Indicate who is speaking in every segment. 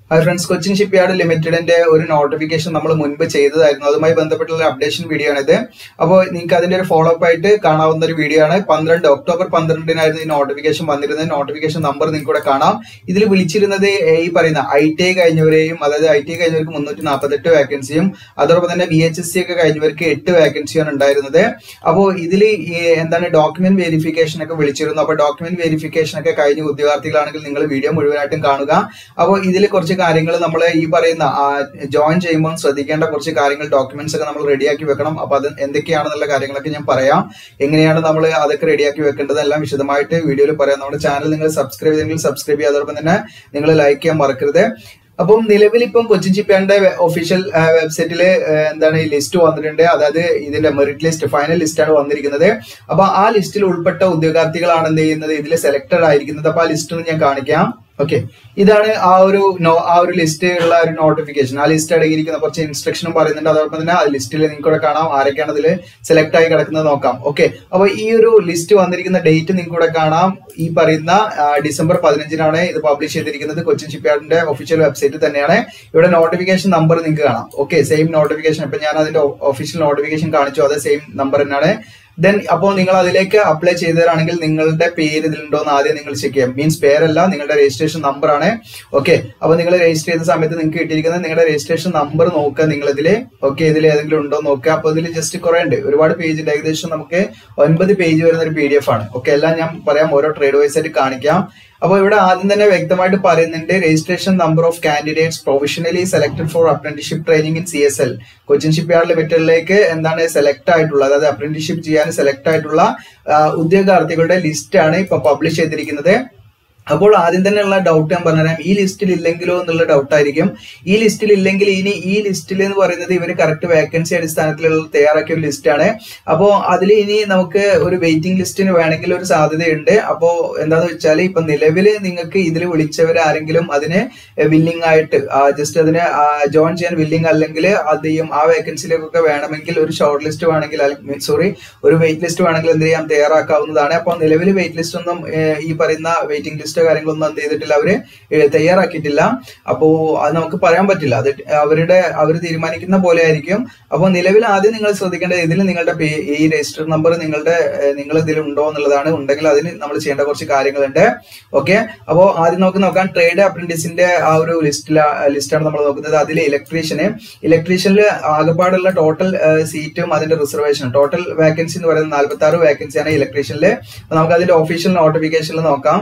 Speaker 1: hi friends Cochin shipyard ലിമിറ്റഡിന്റെ ഒരു notification നമ്മൾ മുൻപ് ചെയ്തതായിരുന്നു അതുമായി ബന്ധപ്പെട്ടുള്ള അപ്ഡേഷൻ വീഡിയോ ആണിത് അപ്പോൾ നിങ്ങൾക്ക് അതിന്റെ ഒരു ഫോളോ അപ്പ് ആയിട്ട് കാണാവുന്ന ഒരു വീഡിയോ ആണ് പന്ത്രണ്ട് ഒക്ടോബർ പന്ത്രണ്ടിനായിരുന്നു ഈ നോട്ടിഫിക്കേഷൻ വന്നിരുന്നത് നോട്ടിഫിക്കേഷൻ നമ്പർ നിങ്ങൾക്ക് ഇവിടെ കാണാം ഇതിൽ വിളിച്ചിരുന്നത് ഈ പറയുന്ന ഐ ടി ഐ കഴിഞ്ഞവരെയും അതായത് ഐ ടി ഐ കഴിഞ്ഞവർക്ക് മുന്നൂറ്റി നാൽപ്പത്തെട്ട് വേക്കൻസിയും അതോടൊപ്പം തന്നെ ബി എച്ച് എസ് സി ഒക്കെ കഴിഞ്ഞവർക്ക് എട്ട് വേക്കൻസിയാണ് ഉണ്ടായിരുന്നത് അപ്പോൾ ഇതിൽ എന്താണ് ഡോക്യുമെന്റ് വെരിഫിക്കേഷൻ ഒക്കെ വിളിച്ചിരുന്നു അപ്പോൾ ഡോക്യുമെന്റ് വെരിഫിക്കേഷൻ ഒക്കെ കഴിഞ്ഞ ഉദ്യോഗാർത്ഥികളാണെങ്കിൽ നിങ്ങൾ വീഡിയോ മുഴുവനായിട്ടും കാണുക അപ്പോൾ ഇതിൽ കുറച്ച് കാര്യങ്ങൾ നമ്മൾ ഈ പറയുന്ന ജോയിൻ ചെയ്യുമ്പോൾ ശ്രദ്ധിക്കേണ്ട കുറച്ച് കാര്യങ്ങൾ ഡോക്യുമെന്റ്സ് ഒക്കെ നമ്മൾ റെഡിയാക്കി വെക്കണം അപ്പൊ അത് എന്തൊക്കെയാണെന്നുള്ള കാര്യങ്ങളൊക്കെ ഞാൻ പറയാം എങ്ങനെയാണ് നമ്മൾ അതൊക്കെ റെഡിയാക്കി വെക്കേണ്ടത് എല്ലാം വിശദമായിട്ട് വീഡിയോയിൽ പറയാം നമ്മുടെ ചാനൽ നിങ്ങൾ സബ്സ്ക്രൈബ് ചെയ്തെങ്കിൽ സബ്സ്ക്രൈബ് ചെയ്യുക അതോടൊപ്പം തന്നെ നിങ്ങൾ ലൈക്ക് ചെയ്യാൻ മറക്കരുത് അപ്പം നിലവിൽ ഇപ്പം കൊച്ചിൻ ചിപ്പിയാന്റെ ഒഫീഷ്യൽ വെബ്സൈറ്റിൽ എന്താണ് ഈ ലിസ്റ്റ് വന്നിട്ടുണ്ട് അതായത് ഇതിന്റെ മെറിറ്റ് ലിസ്റ്റ് ഫൈനൽ ലിസ്റ്റ് ആണ് വന്നിരിക്കുന്നത് അപ്പൊ ആ ലിസ്റ്റിൽ ഉൾപ്പെട്ട ഉദ്യോഗാർത്ഥികളാണ് എന്ത് ചെയ്യുന്നത് ഇതിൽ സെലക്ടഡ് ആയിരിക്കുന്നത് അപ്പൊ ആ ലിസ്റ്റ് ഒന്ന് ഞാൻ കാണിക്കാം ഓക്കെ ഇതാണ് ആ ഒരു നോ ആ ഒരു ലിസ്റ്റ് ഉള്ള ഒരു നോട്ടിഫിക്കേഷൻ ആ ലിസ്റ്റ് അടങ്ങിയിരിക്കുന്ന കുറച്ച് ഇൻസ്ട്രക്ഷനും പറയുന്നുണ്ട് അതോടൊപ്പം തന്നെ ആ ലിസ്റ്റിൽ നിങ്ങൾക്ക് ഇവിടെ കാണാം ആരൊക്കെയാണ് അതിൽ സെലക്ട് ആയി കിടക്കുന്നത് നോക്കാം ഓക്കെ അപ്പൊ ഈ ഒരു ലിസ്റ്റ് വന്നിരിക്കുന്ന ഡേറ്റ് നിങ്ങൾക്ക് ഇവിടെ കാണാം ഈ പറയുന്ന ഡിസംബർ പതിനഞ്ചിനാണ് ഇത് പബ്ലിഷ് ചെയ്തിരിക്കുന്നത് കൊച്ചിൻ ഷിപ്പ്യാർഡിന്റെ ഒഫീഷ്യൽ വെബ്സൈറ്റ് തന്നെയാണ് ഇവിടെ നോട്ടിഫിക്കേഷൻ നമ്പർ നിങ്ങൾക്ക് കാണാം ഓക്കെ സെയിം നോട്ടിഫിക്കേഷൻ ഇപ്പൊ ഞാൻ അതിന്റെ ഒഫീഷ്യൽ നോട്ടിഫിക്കേഷൻ കാണിച്ചു അതേ സെയിം നമ്പർ തന്നെയാണ് ദെൻ അപ്പോൾ നിങ്ങൾ അതിലേക്ക് അപ്ലൈ ചെയ്തവരാണെങ്കിൽ നിങ്ങളുടെ പേര് ഇതിലുണ്ടോ എന്ന് ആദ്യം നിങ്ങൾ ചെക്ക് ചെയ്യാം മീൻസ് പേരല്ല നിങ്ങളുടെ രജിസ്ട്രേഷൻ നമ്പർ ആണ് ഓക്കെ അപ്പൊ നിങ്ങൾ രജിസ്റ്റർ ചെയ്ത സമയത്ത് നിങ്ങൾക്ക് കിട്ടിയിരിക്കുന്നത് നിങ്ങളുടെ രജിസ്ട്രേഷൻ നമ്പർ നോക്കുക നിങ്ങൾ ഇതിൽ ഓക്കെ ഇതിൽ ഏതെങ്കിലും ഉണ്ടോ നോക്കുക അപ്പൊ ഇതിൽ ജസ്റ്റ് കുറെ ഉണ്ട് ഒരുപാട് പേജ് ഉണ്ട് ഏകദേശം നമുക്ക് ഒൻപത് പേജ് വരുന്ന ഒരു പി ഡി എഫ് ആണ് ഓക്കെ എല്ലാം ഞാൻ പറയാം ഓരോ ട്രേഡ് വൈസ് ആയിട്ട് കാണിക്കാം അപ്പോൾ ഇവിടെ ആദ്യം തന്നെ വ്യക്തമായിട്ട് പറയുന്നുണ്ട് registration number of candidates professionally selected for apprenticeship training in C S L Cochin shipyard ലിമിറ്റഡിലേക്ക് എന്താണ് സെലക്ട് ആയിട്ടുള്ള അതായത് അപ്രന്റീഷിപ്പ് ചെയ്യാൻ സെലക്ട് ആയിട്ടുള്ള ഉദ്യോഗാർത്ഥികളുടെ ലിസ്റ്റ് ആണ് ഇപ്പൊ പബ്ലിഷ് ചെയ്തിരിക്കുന്നത് അപ്പോൾ ആദ്യം തന്നെയുള്ള ഡൗട്ട് ഞാൻ പറഞ്ഞുതരാം ഈ ലിസ്റ്റിൽ ഇല്ലെങ്കിലോ എന്നുള്ള ഡൗട്ട് ആയിരിക്കും ഈ ലിസ്റ്റിൽ ഇല്ലെങ്കിൽ ഇനി ഈ ലിസ്റ്റിൽ എന്ന് പറയുന്നത് ഇവർ കറക്റ്റ് വേക്കൻസി അടിസ്ഥാനത്തിലുള്ള തയ്യാറാക്കിയ ഒരു ലിസ്റ്റാണ് അപ്പോൾ അതിൽ ഇനി നമുക്ക് ഒരു വെയിറ്റിംഗ് ലിസ്റ്റിന് വേണമെങ്കിൽ ഒരു സാധ്യതയുണ്ട് അപ്പോൾ എന്താന്ന് വെച്ചാൽ ഇപ്പൊ നിലവിൽ നിങ്ങൾക്ക് ഇതിൽ വിളിച്ചവർ ആരെങ്കിലും അതിന് വില്ലിംഗ് ആയിട്ട് ജസ്റ്റ് അതിന് ജോയിൻ ചെയ്യാൻ വില്ലിംഗ് അല്ലെങ്കിൽ അതെയും ആ വേക്കൻസിയിലേക്കൊക്കെ വേണമെങ്കിൽ ഒരു ഷോർട്ട് ലിസ്റ്റ് വേണമെങ്കിൽ സോറി ഒരു വെയിറ്റ് ലിസ്റ്റ് വേണമെങ്കിൽ എന്ത് ചെയ്യാം തയ്യാറാക്കാവുന്നതാണ് അപ്പോൾ നിലവിൽ വെയിറ്റ് ലിസ്റ്റ് ഒന്നും ഈ പറയുന്ന വെയിറ്റിംഗ് ലിസ്റ്റ് കാര്യങ്ങളൊന്നും എന്ത് ചെയ്തിട്ടില്ല അവര് തയ്യാറാക്കിയിട്ടില്ല അപ്പോ അത് നമുക്ക് പറയാൻ പറ്റില്ല അത് അവരുടെ അവർ തീരുമാനിക്കുന്ന പോലെ ആയിരിക്കും അപ്പോൾ നിലവിൽ ആദ്യം നിങ്ങൾ ശ്രദ്ധിക്കേണ്ടത് ഇതിൽ നിങ്ങളുടെ ഈ രജിസ്റ്റർ നമ്പർ നിങ്ങളുടെ നിങ്ങൾ ഇതിൽ ഉണ്ടോ എന്നുള്ളതാണ് ഉണ്ടെങ്കിൽ അതിന് നമ്മൾ ചെയ്യേണ്ട കുറച്ച് കാര്യങ്ങളുണ്ട് ഓക്കെ അപ്പോൾ ആദ്യം നമുക്ക് നോക്കാം ട്രേഡ് അപ്രന്റീസിന്റെ ആ ഒരു ലിസ്റ്റില ലിസ്റ്റാണ് നമ്മൾ നോക്കുന്നത് അതിൽ ഇലക്ട്രീഷ്യന് ഇലക്ട്രീഷ്യനിൽ ആകെപ്പാടുള്ള ടോട്ടൽ സീറ്റും അതിന്റെ റിസർവേഷനും ടോട്ടൽ വേക്കൻസി എന്ന് പറയുന്നത് നാൽപ്പത്തി ആറ് വേക്കൻസിയാണ് ഇലക്ട്രീഷ്യനിൽ നമുക്ക് അതിന്റെ ഒഫീഷ്യൽ നോട്ടിഫിക്കേഷനിൽ നോക്കാം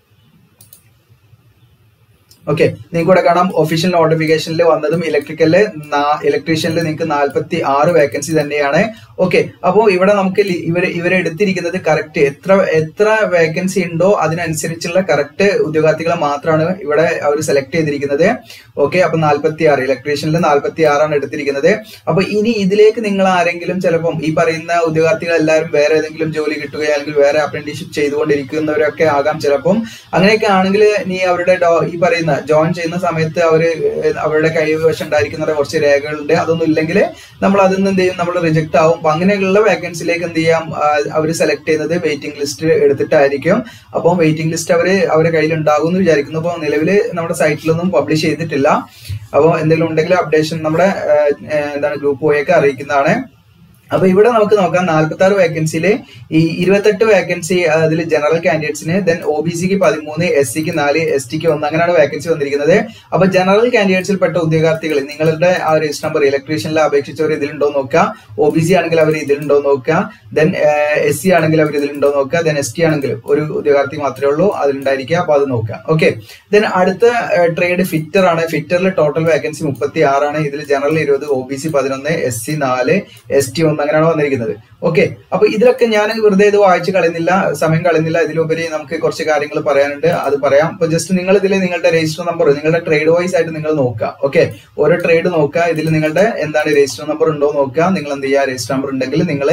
Speaker 1: ഓക്കെ നിങ്ങൾക്ക് ഇവിടെ കാണാം ഒഫീഷ്യൽ നോട്ടിഫിക്കേഷനിൽ വന്നതും ഇലക്ട്രിക്കലില് ഇലക്ട്രീഷ്യനിൽ നിങ്ങൾക്ക് നാൽപ്പത്തി ആറ് വേക്കൻസി തന്നെയാണ് ഓക്കെ അപ്പോൾ ഇവിടെ നമുക്ക് ഇവർ ഇവരെ എടുത്തിരിക്കുന്നത് കറക്റ്റ് എത്ര എത്ര വേക്കൻസി ഉണ്ടോ അതിനനുസരിച്ചുള്ള കറക്റ്റ് ഉദ്യോഗാർത്ഥികളെ മാത്രമാണ് ഇവിടെ അവർ സെലക്ട് ചെയ്തിരിക്കുന്നത് ഓക്കെ അപ്പൊ നാൽപ്പത്തി ആറ് ഇലക്ട്രീഷ്യനിൽ നാൽപ്പത്തി ആറാണ് എടുത്തിരിക്കുന്നത് അപ്പൊ ഇനി ഇതിലേക്ക് നിങ്ങൾ ആരെങ്കിലും ചിലപ്പം ഈ പറയുന്ന ഉദ്യോഗാർത്ഥികൾ എല്ലാവരും വേറെ ഏതെങ്കിലും ജോലി കിട്ടുകയോ അല്ലെങ്കിൽ വേറെ അപ്രന്റീഷിപ്പ് ചെയ്തുകൊണ്ടിരിക്കുന്നവരൊക്കെ ആകാം ചിലപ്പം അങ്ങനെയൊക്കെ ആണെങ്കിൽ നീ അവരുടെ ഈ പറയുന്ന ജോയിൻ ചെയ്യുന്ന സമയത്ത് അവര് അവരുടെ കൈവശം ഉണ്ടായിരിക്കുന്ന കുറച്ച് രേഖകളുണ്ട് അതൊന്നും ഇല്ലെങ്കിൽ നമ്മൾ അതിൽ നിന്ന് എന്ത് ചെയ്യും നമ്മൾ റിജക്ട് ആവും അപ്പൊ അങ്ങനെയുള്ള വേക്കൻസിലേക്ക് എന്ത് ചെയ്യാം അവർ സെലക്ട് ചെയ്യുന്നത് വെയിറ്റിംഗ് ലിസ്റ്റ് എടുത്തിട്ടായിരിക്കും അപ്പം വെയിറ്റിംഗ് ലിസ്റ്റ് അവര് അവരുടെ കയ്യിൽ ഉണ്ടാകും എന്ന് വിചാരിക്കുന്നു അപ്പോൾ നിലവിൽ നമ്മുടെ സൈറ്റിലൊന്നും പബ്ലിഷ് ചെയ്തിട്ടില്ല അപ്പോൾ എന്തെങ്കിലും ഉണ്ടെങ്കിൽ അപ്ഡേഷൻ നമ്മുടെ എന്താണ് ഗ്രൂപ്പ് വഴിയൊക്കെ അറിയിക്കുന്നതാണ് അപ്പൊ ഇവിടെ നമുക്ക് നോക്കാം നാൽപ്പത്തി ആറ് വേക്കൻസിയിൽ ഈ ഇരുപത്തെട്ട് വേക്കൻസി അതിൽ ജനറൽ കാൻഡിഡേറ്റ്സിന് ദെൻ ഒ ബി സിക്ക് പതിമൂന്ന് എസ് സിക്ക് നാല് എസ് ടിക്ക് ഒന്ന് അങ്ങനെയാണ് വേക്കൻസി വന്നിരിക്കുന്നത് അപ്പൊ ജനറൽ കാൻഡിഡേറ്റ്സിൽ പെട്ട ഉദ്യോഗാർത്ഥികൾ നിങ്ങളുടെ ആ രജിസ്റ്റർ നമ്പർ ഇലക്ട്രീഷ്യനിൽ അപേക്ഷിച്ചവർ ഇതിലുണ്ടോ നോക്കുക ഒ ബി സി ആണെങ്കിൽ അവർ ഇതിലുണ്ടോ നോക്കുക ദെൻ എസ് സി ആണെങ്കിൽ അവർ ഇതിലുണ്ടോ നോക്കുക ദെൻ എസ് ടി ആണെങ്കിൽ ഒരു ഉദ്യോഗാർത്ഥി മാത്രമേ ഉള്ളൂ അതിലുണ്ടായിരിക്കുക അപ്പൊ അത് നോക്കുക ഓക്കെ ദെൻ അടുത്ത ട്രേഡ് ഫിറ്റർ ആണ് ഫിറ്ററിൽ ടോട്ടൽ വേക്കൻസി മുപ്പത്തി ആറാണ് ഇതിൽ ജനറൽ ഇരുപത് ഒ ബി സി പതിനൊന്ന് എസ് സി നാല് എസ് ടി ഒന്ന് അങ്ങനെയാണ് വന്നിരിക്കുന്നത് ഓക്കെ അപ്പൊ ഇതിലൊക്കെ ഞാൻ വെറുതെ ഇത് വായിച്ച് കളയുന്നില്ല സമയം കളയുന്നില്ല ഇതിലുപരി നമുക്ക് കുറച്ച് കാര്യങ്ങൾ പറയാനുണ്ട് അത് പറയാം അപ്പൊ ജസ്റ്റ് നിങ്ങൾ ഇതിൽ നിങ്ങളുടെ രജിസ്റ്റർ നമ്പർ നിങ്ങളുടെ ട്രേഡ് വൈസ് ആയിട്ട് നിങ്ങൾ നോക്കുക ഓക്കെ ഓരോ ട്രേഡ് നോക്കുക ഇതിൽ നിങ്ങളുടെ എന്താണ് രജിസ്റ്റർ നമ്പർ ഉണ്ടോ നോക്കുക നിങ്ങൾ എന്ത് ചെയ്യുക രജിസ്റ്റർ നമ്പർ ഉണ്ടെങ്കിൽ നിങ്ങൾ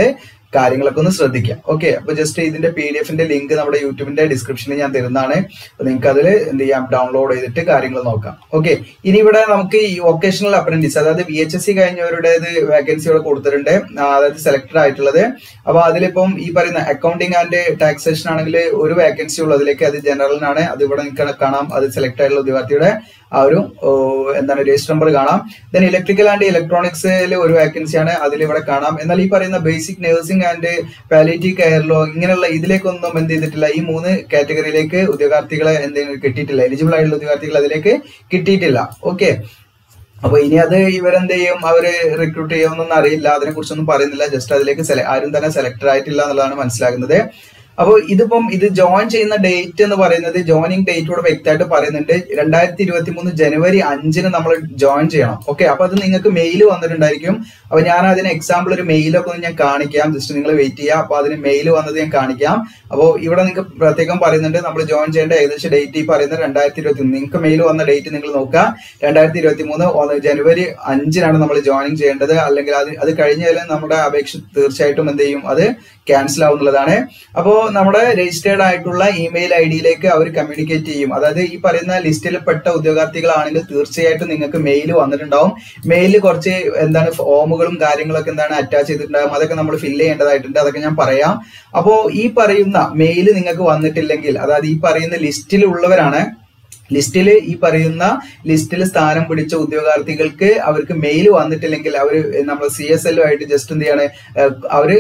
Speaker 1: കാര്യങ്ങളൊക്കെ ഒന്ന് ശ്രദ്ധിക്കാം ഓക്കെ അപ്പൊ ജസ്റ്റ് ഇതിന്റെ പി ഡി എഫിന്റെ ലിങ്ക് നമ്മുടെ യൂട്യൂബിന്റെ ഡിസ്ക്രിപ്ഷനിൽ ഞാൻ തരുന്നതാണ് അപ്പൊ നിങ്ങൾക്ക് അതിൽ എന്ത് ചെയ്യാം ഡൗൺലോഡ് ചെയ്തിട്ട് കാര്യങ്ങൾ നോക്കാം ഓക്കെ ഇനി ഇവിടെ നമുക്ക് ഈ വൊക്കേഷണൽ അപ്രന്റീസ് അതായത് വി എച്ച് എസ് സി കഴിഞ്ഞവരുടേത് വേക്കൻസി ഇവിടെ കൊടുത്തിട്ടുണ്ട് ആ, അതായത് സെലക്ടഡ് ആയിട്ടുള്ളത് അപ്പൊ അതിലിപ്പം ഈ പറയുന്ന അക്കൗണ്ടിങ് ആൻഡ് ടാക്സേഷൻ ആണെങ്കിൽ ഒരു വേക്കൻസി ഉള്ളൂ അതിലേക്ക് അത് ജനറലിനാണ് അത് ഇവിടെ നിങ്ങൾക്ക് കാണാം അത് സെലക്ട് ആയിട്ടുള്ള ഉദ്യോഗാർത്ഥിയുടെ ആ ഒരു ഓ, എന്താണ് രജിസ്റ്റർ നമ്പർ കാണാം ദെൻ ഇലക്ട്രിക്കൽ ആൻഡ് ഇലക്ട്രോണിക്സിൽ ഒരു വേക്കൻസിയാണ് അതിൽ ഇവിടെ കാണാം എന്നാൽ ഈ പറയുന്ന ബേസിക് നഴ്സിംഗ് ആൻഡ് പാലിറ്റീവ് കെയറിലോ ഇങ്ങനെയുള്ള ഇതിലേക്കൊന്നും എന്ത് ചെയ്തിട്ടില്ല ഈ മൂന്ന് കാറ്റഗറിയിലേക്ക് ഉദ്യോഗാർത്ഥികളെ എന്തെങ്കിലും കിട്ടിയിട്ടില്ല എലിജിബിൾ ആയിട്ടുള്ള ഉദ്യോഗാർത്ഥികൾ അതിലേക്ക് കിട്ടിയിട്ടില്ല ഓക്കെ അപ്പൊ ഇനി അത് ഇവരെന്ത് ചെയ്യും അവര് റിക്രൂട്ട് ചെയ്യുമെന്നൊന്നും അറിയില്ല അതിനെ കുറിച്ചൊന്നും പറയുന്നില്ല ജസ്റ്റ് അതിലേക്ക് സെല- ആരും തന്നെ സെലക്ടഡ് ആയിട്ടില്ല എന്നുള്ളതാണ് മനസ്സിലാകുന്നത് അപ്പോൾ ഇതിപ്പം ഇത് ജോയിൻ ചെയ്യുന്ന ഡേറ്റ് എന്ന് പറയുന്നത് ജോയിനിങ് ഡേറ്റ് ഇവിടെ വ്യക്തമായിട്ട് പറയുന്നുണ്ട് രണ്ടായിരത്തി ഇരുപത്തി മൂന്ന് ജനുവരി അഞ്ചിന് നമ്മൾ ജോയിൻ ചെയ്യണം ഓക്കെ അപ്പൊ അത് നിങ്ങൾക്ക് മെയിൽ വന്നിട്ടുണ്ടായിരിക്കും അപ്പൊ ഞാൻ അതിന് എക്സാമ്പിൾ ഒരു മെയിലൊക്കെ ഒന്ന് ഞാൻ കാണിക്കാം ജസ്റ്റ് നിങ്ങൾ വെയിറ്റ് ചെയ്യുക അപ്പൊ അതിന് മെയിൽ വന്നത് ഞാൻ കാണിക്കാം അപ്പോൾ ഇവിടെ നിങ്ങൾക്ക് പ്രത്യേകം പറയുന്നുണ്ട് നമ്മൾ ജോയിൻ ചെയ്യേണ്ട ഏകദേശം ഡേറ്റ് ഈ പറയുന്നത് രണ്ടായിരത്തി ഇരുപത്തി മൂന്ന് നിങ്ങൾക്ക് മെയിൽ വന്ന ഡേറ്റ് നിങ്ങൾ നോക്കുക രണ്ടായിരത്തി ഇരുപത്തി മൂന്ന് ജനുവരി അഞ്ചിനാണ് നമ്മൾ ജോയിനിങ് ചെയ്യേണ്ടത് അല്ലെങ്കിൽ അത് അത് കഴിഞ്ഞാൽ നമ്മുടെ അപേക്ഷ തീർച്ചയായിട്ടും എന്ത് ചെയ്യും അത് ക്യാൻസൽ ആവുന്നുള്ളതാണ് അപ്പോൾ നമ്മുടെ രജിസ്റ്റേർഡ് ആയിട്ടുള്ള ഇമെയിൽ ഐ ഡിയിലേക്ക് അവർ കമ്മ്യൂണിക്കേറ്റ് ചെയ്യും അതായത് ഈ പറയുന്ന ലിസ്റ്റിൽ പെട്ട ഉദ്യോഗാർത്ഥികളാണെങ്കിൽ തീർച്ചയായിട്ടും നിങ്ങൾക്ക് മെയിൽ വന്നിട്ടുണ്ടാവും മെയിലിൽ കുറച്ച് എന്താണ് ഫോമുകളും കാര്യങ്ങളൊക്കെ എന്താണ് അറ്റാച്ച് ചെയ്തിട്ടുണ്ടാകും അതൊക്കെ നമ്മൾ ഫില്ല് ചെയ്യേണ്ടതായിട്ടുണ്ട് അതൊക്കെ ഞാൻ പറയാം അപ്പോൾ ഈ പറയുന്ന മെയിൽ നിങ്ങൾക്ക് വന്നിട്ടില്ലെങ്കിൽ അതായത് ഈ പറയുന്ന ലിസ്റ്റിൽ ഉള്ളവരാണ് ലിസ്റ്റിൽ ഈ പറയുന്ന ലിസ്റ്റിൽ സ്ഥാനം പിടിച്ച ഉദ്യോഗാർത്ഥികൾക്ക് അവർക്ക് മെയിൽ വന്നിട്ടില്ലെങ്കിൽ അവർ നമ്മൾ സി എസ് എല്ലും ആയിട്ട് ജസ്റ്റ് എന്ത് ചെയ്യാണ് ഏഹ് അവര്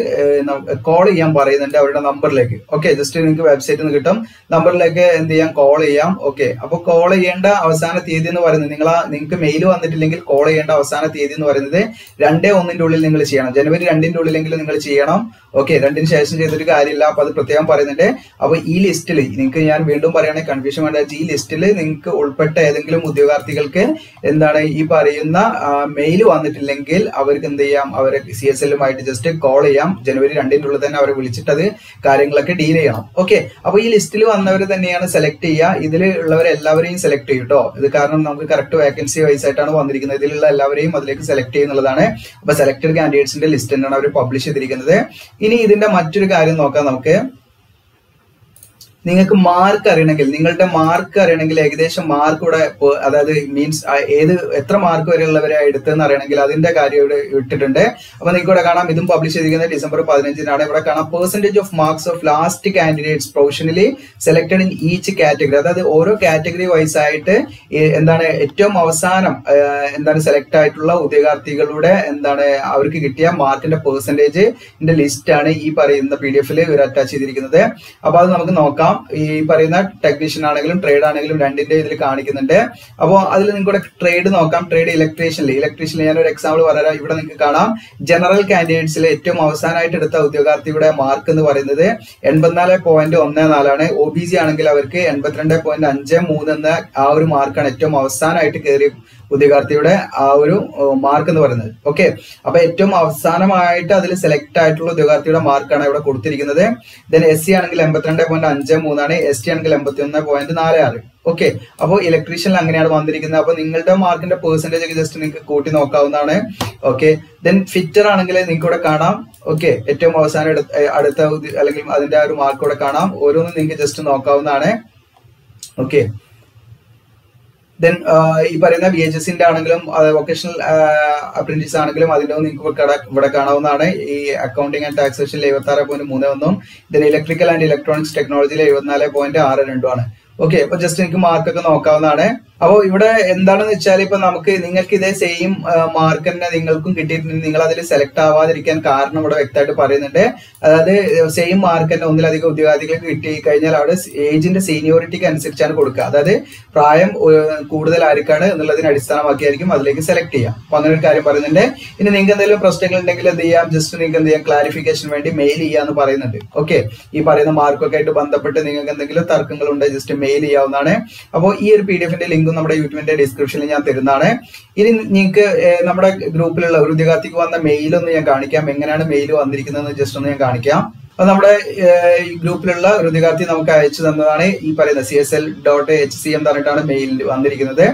Speaker 1: കോൾ ചെയ്യാൻ പറയുന്നുണ്ട് അവരുടെ നമ്പറിലേക്ക് ഓക്കെ ജസ്റ്റ് നിങ്ങൾക്ക് വെബ്സൈറ്റിൽ നിന്ന് കിട്ടും നമ്പറിലേക്ക് എന്ത് ചെയ്യാം കോൾ ചെയ്യാം ഓക്കെ അപ്പൊ കോൾ ചെയ്യേണ്ട അവസാന തീയതി എന്ന് പറയുന്നത് നിങ്ങൾ നിങ്ങൾക്ക് മെയിൽ വന്നിട്ടില്ലെങ്കിൽ കോൾ ചെയ്യേണ്ട അവസാന തീയതി എന്ന് പറയുന്നത് രണ്ടേ ഒന്നിന്റെ ഉള്ളിൽ നിങ്ങൾ ചെയ്യണം ജനുവരി രണ്ടിന്റെ ഉള്ളിലെങ്കിലും നിങ്ങൾ ചെയ്യണം ഓക്കെ രണ്ടിന് ശേഷം ചെയ്തിട്ട് കാര്യമില്ല അപ്പൊ അത് പ്രത്യേകം പറയുന്നുണ്ട് അപ്പൊ ഈ ലിസ്റ്റിൽ നിങ്ങൾക്ക് ഞാൻ വീണ്ടും പറയുകയാണെങ്കിൽ കൺഫ്യൂഷൻ വേണ്ട ഈ ലിസ്റ്റിൽ നിങ്ങൾക്ക് ഉൾപ്പെട്ട ഏതെങ്കിലും ഉദ്യോഗാർത്ഥികൾക്ക് എന്താണ് ഈ പറയുന്ന മെയിൽ വന്നിട്ടില്ലെങ്കിൽ അവർക്ക് എന്ത് ചെയ്യാം അവരെ സി എസ് എല്ലുമായിട്ട് ജസ്റ്റ് കോൾ ചെയ്യാം ജനുവരി രണ്ടിന്റെ ഉള്ളിൽ തന്നെ അവരെ വിളിച്ചിട്ടത് കാര്യങ്ങളൊക്കെ ഡീൽ ചെയ്യണം ഓക്കെ അപ്പൊ ഈ ലിസ്റ്റിൽ വന്നവർ തന്നെയാണ് സെലക്ട് ചെയ്യുക ഇതിൽ ഉള്ളവരെല്ലാവരെയും സെലക്ട് ചെയ്യും കേട്ടോ ഇത് കാരണം നമുക്ക് കറക്റ്റ് വേക്കൻസി വൈസ് ആയിട്ടാണ് വന്നിരിക്കുന്നത് ഇതിലുള്ള എല്ലാവരെയും അതിലേക്ക് സെലക്ട് ചെയ്യുന്നുള്ളതാണ് അപ്പൊ സെലക്ടഡ് കാൻഡിഡേറ്റ്സിന്റെ ലിസ്റ്റ് തന്നെയാണ് അവർ പബ്ലിഷ് ചെയ്തിരിക്കുന്നത് ഇനി ഇതിന്റെ മറ്റൊരു കാര്യം നോക്കാം നമുക്ക് നിങ്ങൾക്ക് മാർക്ക് അറിയണമെങ്കിൽ നിങ്ങളുടെ മാർക്ക് അറിയണമെങ്കിൽ ഏകദേശം മാർക്ക് ഇവിടെ ഇപ്പൊ അതായത് മീൻസ് ഏത് എത്ര മാർക്ക് വരെയുള്ളവരെ എടുത്തെന്ന് അറിയണമെങ്കിൽ അതിന്റെ കാര്യം ഇവിടെ ഇട്ടിട്ടുണ്ട് അപ്പൊ നിങ്ങൾക്ക് ഇവിടെ കാണാം ഇതും പബ്ലിഷ് ചെയ്തിരിക്കുന്നത് ഡിസംബർ പതിനഞ്ചിനാണ് ഇവിടെ കാണാം percentage of marks of last candidates professionally selected in each category അതായത് ഓരോ കാറ്റഗറി വൈസ് ആയിട്ട് ഈ എന്താണ് ഏറ്റവും അവസാനം ആ, എന്താണ് സെലക്ട് ആയിട്ടുള്ള ഉദ്യോഗാർത്ഥികളുടെ എന്താണ് അവർക്ക് കിട്ടിയ മാർക്കിന്റെ പെർസെന്റേജ് ലിസ്റ്റ് ആണ് ഈ പറയുന്ന പി ഡി എഫിൽ ഇവർ അറ്റാച്ച് ചെയ്തിരിക്കുന്നത് അപ്പൊ അത് നമുക്ക് നോക്കാം ഈ പറയുന്ന ടെക്നീഷ്യൻ ആണെങ്കിലും ട്രേഡ് ആണെങ്കിലും രണ്ടിന്റെ ഇതിൽ കാണിക്കുന്നുണ്ട് അപ്പോൾ അതിൽ നിങ്ങൾക്ക് ട്രേഡ് നോക്കാം ട്രേഡ് ഇലക്ട്രീഷ്യനിൽ ഇലക്ട്രീഷ്യനിൽ ഞാൻ ഒരു എക്സാമ്പിൾ പറയാം ഇവിടെ നിങ്ങൾക്ക് കാണാം ജനറൽ കാൻഡിഡേറ്റ്സിൽ ഏറ്റവും അവസാനമായിട്ട് എടുത്ത ഉദ്യോഗാർത്ഥിയുടെ മാർക്ക് എന്ന് പറയുന്നത് എൺപത്തിനാല് പോയിന്റ് ഒന്ന് നാലാണ് ഒ ബി സി ആണെങ്കിൽ അവർക്ക് എൺപത്തിരണ്ട് പോയിന്റ് അഞ്ച് മൂന്ന് എന്ന ആ ഒരു മാർക്കാണ് ഏറ്റവും അവസാനമായിട്ട് കയറിയ ഉദ്യോഗാർത്ഥിയുടെ ആ ഒരു മാർക്ക് എന്ന് പറയുന്നത് ഓക്കെ അപ്പൊ ഏറ്റവും അവസാനമായിട്ട് അതിൽ സെലക്ട് ആയിട്ടുള്ള ഉദ്യോഗാർത്ഥിയുടെ മാർക്കാണ് ഇവിടെ കൊടുത്തിരിക്കുന്നത് ദെൻ എസ് സി ആണെങ്കിൽ എൺപത്തിരണ്ട് പോയിന്റ് അഞ്ച് മൂന്നാണ് എസ് ടി ആണെങ്കിൽ എൺപത്തി ഒന്ന് പോയിന്റ് നാല് ആറ് ഓക്കെ അപ്പോൾ ഇലക്ട്രീഷ്യനിൽ അങ്ങനെയാണ് വന്നിരിക്കുന്നത് അപ്പൊ നിങ്ങളുടെ മാർക്കിന്റെ പെർസെന്റേജ് ഒക്കെ ജസ്റ്റ് നിങ്ങൾക്ക് കൂട്ടി നോക്കാവുന്നതാണ് ഓക്കെ ദെൻ ഫിറ്റർ ആണെങ്കിൽ നിങ്ങൾക്ക് ഇവിടെ കാണാം ഓക്കെ ഏറ്റവും അവസാനം എടുത്ത ഏ, അടുത്ത ഉദ്യ- അല്ലെങ്കിൽ അതിന്റെ ആ ഒരു മാർക്ക് ഇവിടെ കാണാം ഓരോന്നും നിങ്ങൾക്ക് ജസ്റ്റ് നോക്കാവുന്നതാണ് ഓക്കെ ദെൻ ഈ പറയുന്ന ബി എച്ച് എസിന്റെ ആണെങ്കിലും വൊക്കേഷണൽ അപ്രന്റീസ് ആണെങ്കിലും അതിന്റെ നിങ്ങൾക്ക് ഇവിടെ ഇവിടെ കാണാവുന്നതാണ് ഈ അക്കൗണ്ടിങ് ആൻഡ് ടാക്സേഷനിൽ എഴുപത്തി ആറ് പോയിന്റ് മൂന്ന് ഒന്നും ദെൻ ഇലക്ട്രിക്കൽ ആൻഡ് ഇലക്ട്രോണിക്സ് ടെക്നോളജിയിൽ എഴുപത്തിനാല് പോയിന്റ് ആറ് രണ്ടും ആണ് ഓക്കെ അപ്പൊ ജസ്റ്റ് എനിക്ക് മാർക്കൊക്കെ നോക്കാവുന്നതാണ് അപ്പോൾ ഇവിടെ എന്താണെന്ന് വെച്ചാൽ ഇപ്പൊ നമുക്ക് നിങ്ങൾക്ക് ഇതേ സെയിം മാർക്ക് തന്നെ നിങ്ങൾക്കും കിട്ടിയിട്ടുണ്ടെങ്കിൽ നിങ്ങൾ അതിൽ സെലക്ട് ആവാതിരിക്കാൻ കാരണം ഇവിടെ വ്യക്തമായിട്ട് പറയുന്നുണ്ട് അതായത് സെയിം മാർക്ക് തന്നെ ഒന്നിലധികം ഉദ്യോഗാർത്ഥികൾക്ക് കിട്ടി കഴിഞ്ഞാൽ അവിടെ ഏജിന്റെ സീനിയോറിറ്റിക്ക് അനുസരിച്ചാണ് കൊടുക്കുക അതായത് പ്രായം ഏഹ്, കൂടുതൽ ആർക്കാണ് എന്നുള്ളതിനെ അടിസ്ഥാനമാക്കിയായിരിക്കും അതിലേക്ക് സെലക്ട് ചെയ്യാം അപ്പൊ അങ്ങനെ ഒരു കാര്യം പറയുന്നുണ്ട് ഇനി നിങ്ങൾക്ക് എന്തെങ്കിലും പ്രശ്നങ്ങൾ ഉണ്ടെങ്കിൽ എന്ത് ചെയ്യാം ജസ്റ്റ് നിങ്ങൾക്ക് എന്ത് ചെയ്യാം ക്ലാരിഫിക്കേഷൻ വേണ്ടി മെയിൽ ചെയ്യാന്ന് പറയുന്നുണ്ട് ഓക്കെ ഈ പറയുന്ന മാർക്കൊക്കെ ആയിട്ട് ബന്ധപ്പെട്ട് നിങ്ങൾക്ക് എന്തെങ്കിലും തർക്കങ്ങൾ ഉണ്ടെങ്കിൽ ജസ്റ്റ് മെയിൽ ചെയ്യാവുന്നതാണ് അപ്പോൾ ഈ ഒരു പി ഡി എഫിന്റെ ലിങ്കും നമ്മുടെ യൂട്യൂബിന്റെ ഡിസ്ക്രിപ്ഷനിൽ ഞാൻ തരുന്നതാണ് ഇനി നിങ്ങൾക്ക് ഏഹ്, നമ്മുടെ ഗ്രൂപ്പിലുള്ള ഒരു ഉദ്യോഗാർത്ഥിക്ക് വന്ന മെയിൽ ഒന്ന് ഞാൻ കാണിക്കാം എങ്ങനെയാണ് മെയിൽ വന്നിരിക്കുന്നത് ജസ്റ്റ് ഒന്ന് ഞാൻ കാണിക്കാം അപ്പൊ നമ്മുടെ ഏഹ്, ഈ ഗ്രൂപ്പിലുള്ള ഒരു ഉദ്യോഗാർത്ഥി നമുക്ക് അയച്ചു തന്നതാണ് ഈ പറയുന്ന C S L dot H C എന്ന് പറഞ്ഞിട്ടാണ് മെയിൽ വന്നിരിക്കുന്നത്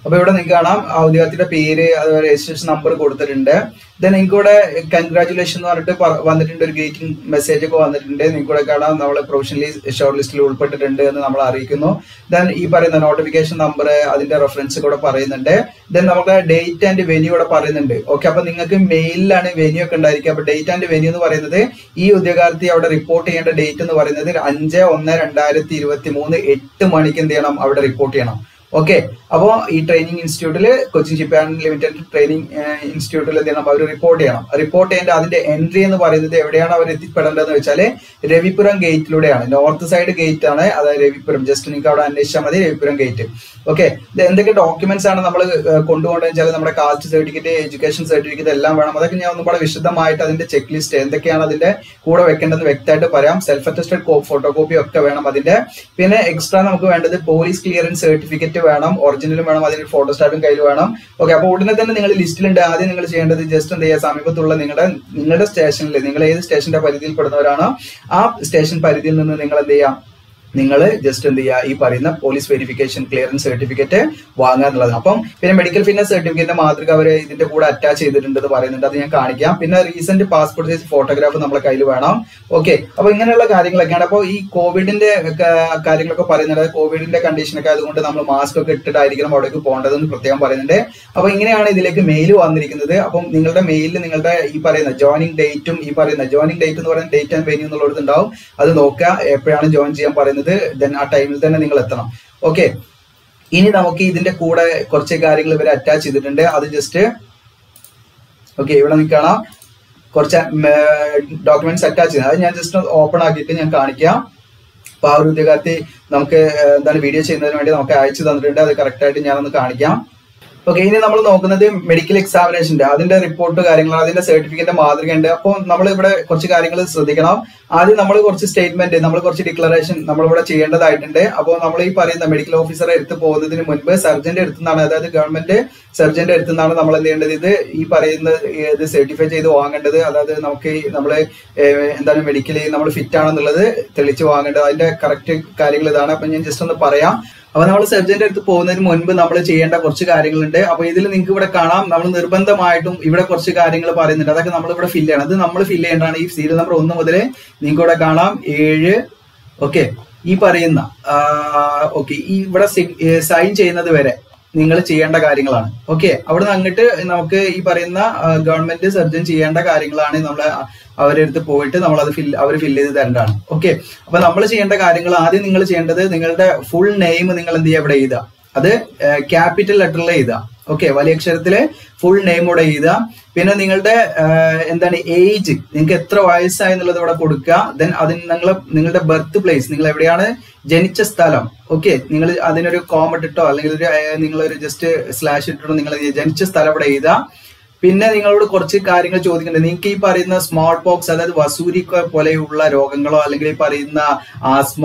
Speaker 1: അപ്പൊ ഇവിടെ നിങ്ങൾക്ക് കാണാം ആ ഉദ്യോഗത്തിന്റെ പേര് അതുപോലെ രജിസ്ട്രേഷൻ നമ്പർ കൊടുത്തിട്ടുണ്ട് ദെൻ നിങ്ങൾക്ക് ഇവിടെ കൺഗ്രാറ്റുലേഷൻ എന്ന് പറഞ്ഞിട്ട് പറ- വന്നിട്ടുണ്ട് ഒരു ഗ്രേറ്റിംഗ് മെസ്സേജ് ഒക്കെ വന്നിട്ടുണ്ട് നിങ്ങൾക്ക് ഇവിടെ കാണാം നമ്മൾ പ്രൊഫഷണലി ഷോർട്ട് ലിസ്റ്റിൽ ഉൾപ്പെട്ടിട്ടുണ്ട് എന്ന് നമ്മൾ അറിയിക്കുന്നു ദെൻ ഈ പറയുന്ന നോട്ടിഫിക്കേഷൻ നമ്പർ അതിന്റെ റെഫറൻസ് കൂടെ പറയുന്നുണ്ട് ദെൻ നമുക്ക് ഡേറ്റ് ആൻഡ് വെന്യൂ ഇവിടെ പറയുന്നുണ്ട് ഓക്കെ അപ്പൊ നിങ്ങൾക്ക് മെയിലിലാണ് വെന്യൂ ഒക്കെ ഉണ്ടായിരിക്കുക അപ്പൊ ഡേറ്റ് ആൻഡ് വെന്യൂ എന്ന് പറയുന്നത് ഈ ഉദ്യോഗാർത്ഥി അവിടെ റിപ്പോർട്ട് ചെയ്യേണ്ട ഡേറ്റ് എന്ന് പറയുന്നത് അഞ്ച് ഒന്ന് രണ്ടായിരത്തി ഇരുപത്തി മൂന്ന് എട്ട് മണിക്ക് എന്ത് ചെയ്യണം അവിടെ റിപ്പോർട്ട് ചെയ്യണം ഓക്കെ അപ്പോ ഈ ട്രെയിനിങ് ഇൻസ്റ്റിറ്റ്യൂട്ടിൽ Cochin shipyard limited training ഇൻസ്റ്റിറ്റ്യൂട്ടിൽ എന്ത് ചെയ്യണം അവർ റിപ്പോർട്ട് ചെയ്യണം റിപ്പോർട്ട് ചെയ്യേണ്ട അതിന്റെ എൻട്രി എന്ന് പറയുന്നത് എവിടെയാണ് അവർ എത്തിപ്പെടേണ്ടതെന്ന് വെച്ചാൽ രവിപുരം ഗേറ്റിലൂടെയാണ് നോർത്ത് സൈഡ് ഗേറ്റ് ആണ് അതായത് രവിപുരം ജസ്റ്റ് നിങ്ങൾക്ക് അവിടെ അന്വേഷിച്ചാൽ മതി രവിപുരം ഗേറ്റ് ഓക്കെ എന്തൊക്കെ ഡോക്യുമെന്റ്സ് ആണ് നമ്മൾ കൊണ്ടുപോകേണ്ടത് വെച്ചാൽ നമ്മുടെ കാസ്റ്റ് സർട്ടിഫിക്കറ്റ് എഡ്യൂക്കേഷൻ സർട്ടിഫിക്കറ്റ് എല്ലാം വേണം അതൊക്കെ ഞാൻ ഒന്നും കൂടെ വിശദമായിട്ട് അതിന്റെ ചെക്ക് ലിസ്റ്റ് എന്തൊക്കെയാണ് അതിന്റെ കൂടെ വെക്കേണ്ടതെന്ന് വ്യക്തമായിട്ട് പറയാം സെൽഫ് അറ്റസ്റ്റഡ് ഫോട്ടോ കോപ്പി ഒക്കെ വേണം അതിന്റെ പിന്നെ എക്സ്ട്രാ നമുക്ക് വേണ്ടത് പോലീസ് ക്ലിയറൻസ് സർട്ടിഫിക്കറ്റ് വേണം ഒറിജിനലും വേണം അതിന് ഫോട്ടോ സ്റ്റാറ്റും കയ്യിൽ വേണം ഓക്കെ അപ്പോൾ ഉടനെ തന്നെ നിങ്ങൾ ലിസ്റ്റിലുണ്ട് ആദ്യം നിങ്ങൾ ചെയ്യേണ്ടത് ജസ്റ്റ് എന്ത് ചെയ്യുക സമീപത്തുള്ള നിങ്ങളുടെ നിങ്ങളുടെ സ്റ്റേഷനിൽ നിങ്ങൾ ഏത് സ്റ്റേഷന്റെ പരിധിയിൽ പെടുന്നവരാണോ ആ സ്റ്റേഷൻ പരിധിയിൽ നിന്ന് നിങ്ങൾ എന്ത് ചെയ്യാം നിങ്ങൾ ജസ്റ്റ് എന്ത് ചെയ്യുക ഈ പറയുന്ന പോലീസ് വെരിഫിക്കേഷൻ ക്ലിയറൻസ് സർട്ടിഫിക്കറ്റ് വാങ്ങുക എന്നുള്ളതാണ് അപ്പം പിന്നെ മെഡിക്കൽ ഫിറ്റ്നസ് സർട്ടിഫിക്കറ്റിന്റെ മാതൃക അവർ ഇതിന്റെ കൂടെ അറ്റാച്ച് ചെയ്തിട്ടുണ്ടെന്ന് പറയുന്നുണ്ട് അത് ഞാൻ കാണിക്കാം പിന്നെ റീസെന്റ് പാസ്പോർട്ട് സൈസ് ഫോട്ടോഗ്രാഫ് നമ്മളെ കയ്യിൽ വേണം ഓക്കെ അപ്പൊ ഇങ്ങനെയുള്ള കാര്യങ്ങളൊക്കെയാണ് അപ്പോൾ ഈ കോവിഡിന്റെ ക- കാര്യങ്ങളൊക്കെ പറയുന്നുണ്ട് കോവിഡിന്റെ കണ്ടീഷനൊക്കെ അതുകൊണ്ട് നമ്മൾ മാസ്ക് ഒക്കെ ഇട്ടിട്ടായിരിക്കണം അവിടേക്ക് പോകേണ്ടതെന്ന് പ്രത്യേകം പറയുന്നുണ്ട് അപ്പൊ ഇങ്ങനെയാണ് ഇതിലേക്ക് മെയിൽ വന്നിരിക്കുന്നത് അപ്പം നിങ്ങളുടെ മെയിലിൽ നിങ്ങളുടെ ഈ പറയുന്ന ജോയിനിങ് ഡേറ്റും ഈ പറയുന്ന ജോയിനിങ് ഡേറ്റ് എന്ന് പറയുന്ന ഡേറ്റ് ആൻഡ് വെന്യൂ എന്നുള്ളത് ഉണ്ടാവും അത് നോക്കുക എപ്പോഴാണ് ജോയിൻ ചെയ്യാൻ പറയുന്നത് ദെൻ ആ ടൈമിൽ തന്നെ നിങ്ങൾ എത്തണം ഓക്കെ ഇനി നമുക്ക് ഇതിന്റെ കൂടെ കുറച്ച് കാര്യങ്ങൾ ഇവർ അറ്റാച്ച് ചെയ്തിട്ടുണ്ട് അത് ജസ്റ്റ് ഓക്കെ ഇവിടെ നിങ്ങൾക്ക് കാണാം കുറച്ച് ഡോക്യുമെന്റ്സ് അറ്റാച്ച് ചെയ്യുന്നത് അത് ഞാൻ ജസ്റ്റ് ഓപ്പൺ ആക്കിയിട്ട് ഞാൻ കാണിക്കാം അപ്പൊ ആ ഒരു ഉദ്യോഗാർത്ഥി നമുക്ക് ഏഹ്, എന്താണ് വീഡിയോ ചെയ്യുന്നതിന് വേണ്ടി നമുക്ക് അയച്ചു തന്നിട്ടുണ്ട് അത് കറക്റ്റ് ആയിട്ട് ഞാനൊന്ന് കാണിക്കാം ഓക്കെ ഇനി നമ്മൾ നോക്കുന്നത് മെഡിക്കൽ എക്സാമിനേഷന്റെ അതിന്റെ റിപ്പോർട്ട് കാര്യങ്ങൾ അതിന്റെ സർട്ടിഫിക്കറ്റ് മാതൃക ഉണ്ട് അപ്പോൾ നമ്മൾ ഇവിടെ കുറച്ച് കാര്യങ്ങൾ ശ്രദ്ധിക്കണം ആദ്യം നമ്മൾ കുറച്ച് സ്റ്റേറ്റ്മെന്റ് നമ്മൾ കുറച്ച് ഡിക്ലറേഷൻ നമ്മളിവിടെ ചെയ്യേണ്ടതായിട്ടുണ്ട് അപ്പോൾ നമ്മൾ ഈ പറയുന്ന മെഡിക്കൽ ഓഫീസറെ എടുത്ത് പോകുന്നതിന് മുൻപ് സർജന്റെ അടുത്തുനിന്നാണ് അതായത് ഗവൺമെന്റ് സർജന്റെ അടുത്തുനിന്നാണ് നമ്മൾ എന്ത് ചെയ്യേണ്ടത് ഇത് ഈ പറയുന്ന ഇത് സർട്ടിഫൈ ചെയ്ത് വാങ്ങേണ്ടത് അതായത് നമുക്ക് നമ്മൾ എന്താണ് മെഡിക്കലി നമ്മൾ ഫിറ്റ് ആണെന്നുള്ളത് തെളിച്ച് വാങ്ങേണ്ടത് അതിന്റെ കറക്റ്റ് കാര്യങ്ങൾ ഇതാണ് അപ്പൊ ഞാൻ ജസ്റ്റ് ഒന്ന് പറയാം അപ്പൊ നമ്മൾ സർജന്റെ അടുത്ത് പോകുന്നതിന് മുൻപ് നമ്മൾ ചെയ്യേണ്ട കുറച്ച് കാര്യങ്ങളുണ്ട് അപ്പൊ ഇതിൽ നിങ്ങൾക്ക് ഇവിടെ കാണാം നമ്മൾ നിർബന്ധമായിട്ടും ഇവിടെ കുറച്ച് കാര്യങ്ങൾ പറയുന്നുണ്ട് അതൊക്കെ നമ്മൾ ഇവിടെ ഫില്ല് ചെയ്യണം അത് നമ്മൾ ഫില്ല് ചെയ്യേണ്ടതാണ് ഈ സീരിയൽ നമ്പർ ഒന്ന് മുതൽ നിങ്ങൾക്ക് ഇവിടെ കാണാം ഏഴ് ഓക്കെ ഈ പറയുന്ന ഓക്കെ ഈ ഇവിടെ സൈൻ ചെയ്യുന്നത് വരെ നിങ്ങൾ ചെയ്യേണ്ട കാര്യങ്ങളാണ് ഓക്കെ അവിടെ നിന്ന് അങ്ങോട്ട് നമുക്ക് ഈ പറയുന്ന ഗവൺമെന്റ് സർജൻ ചെയ്യേണ്ട കാര്യങ്ങളാണ് നമ്മൾ അവരുടെ അടുത്ത് പോയിട്ട് നമ്മൾ അത് ഫിൽ അവർ ഫില്ല് ചെയ്ത് തരേണ്ടതാണ് ഓക്കെ അപ്പൊ നമ്മൾ ചെയ്യേണ്ട കാര്യങ്ങൾ ആദ്യം നിങ്ങൾ ചെയ്യേണ്ടത് നിങ്ങളുടെ ഫുൾ നെയിം നിങ്ങൾ എന്ത് ചെയ്യുക ഇവിടെ എഴുതുക അത് ക്യാപിറ്റൽ ലെറ്ററിൽ എഴുതുക ഓക്കെ വലിയ അക്ഷരത്തില് ഫുൾ നെയിം ഇവിടെ എഴുതുക പിന്നെ നിങ്ങളുടെ ആഹ്, എന്താണ് ഏജ് നിങ്ങൾക്ക് എത്ര വയസ്സായി എന്നുള്ളത് ഇവിടെ കൊടുക്കുക ദെൻ അതിന് നിങ്ങൾ നിങ്ങളുടെ ബർത്ത് പ്ലേസ് നിങ്ങൾ എവിടെയാണ് ജനിച്ച സ്ഥലം ഓക്കെ നിങ്ങൾ അതിനൊരു കോമ ഇട്ടോ അല്ലെങ്കിൽ ഒരു നിങ്ങൾ ഒരു ജസ്റ്റ് സ്ലാഷ് ഇട്ടിട്ടോ നിങ്ങൾ ജനിച്ച സ്ഥലം ഇവിടെ എഴുതുക പിന്നെ നിങ്ങളോട് കുറച്ച് കാര്യങ്ങൾ ചോദിക്കുന്നുണ്ട് നിങ്ങൾക്ക് ഈ പറയുന്ന സ്മോൾ പോക്സ് അതായത് വസൂരി പോലെയുള്ള രോഗങ്ങളോ അല്ലെങ്കിൽ ഈ പറയുന്ന ആസ്മ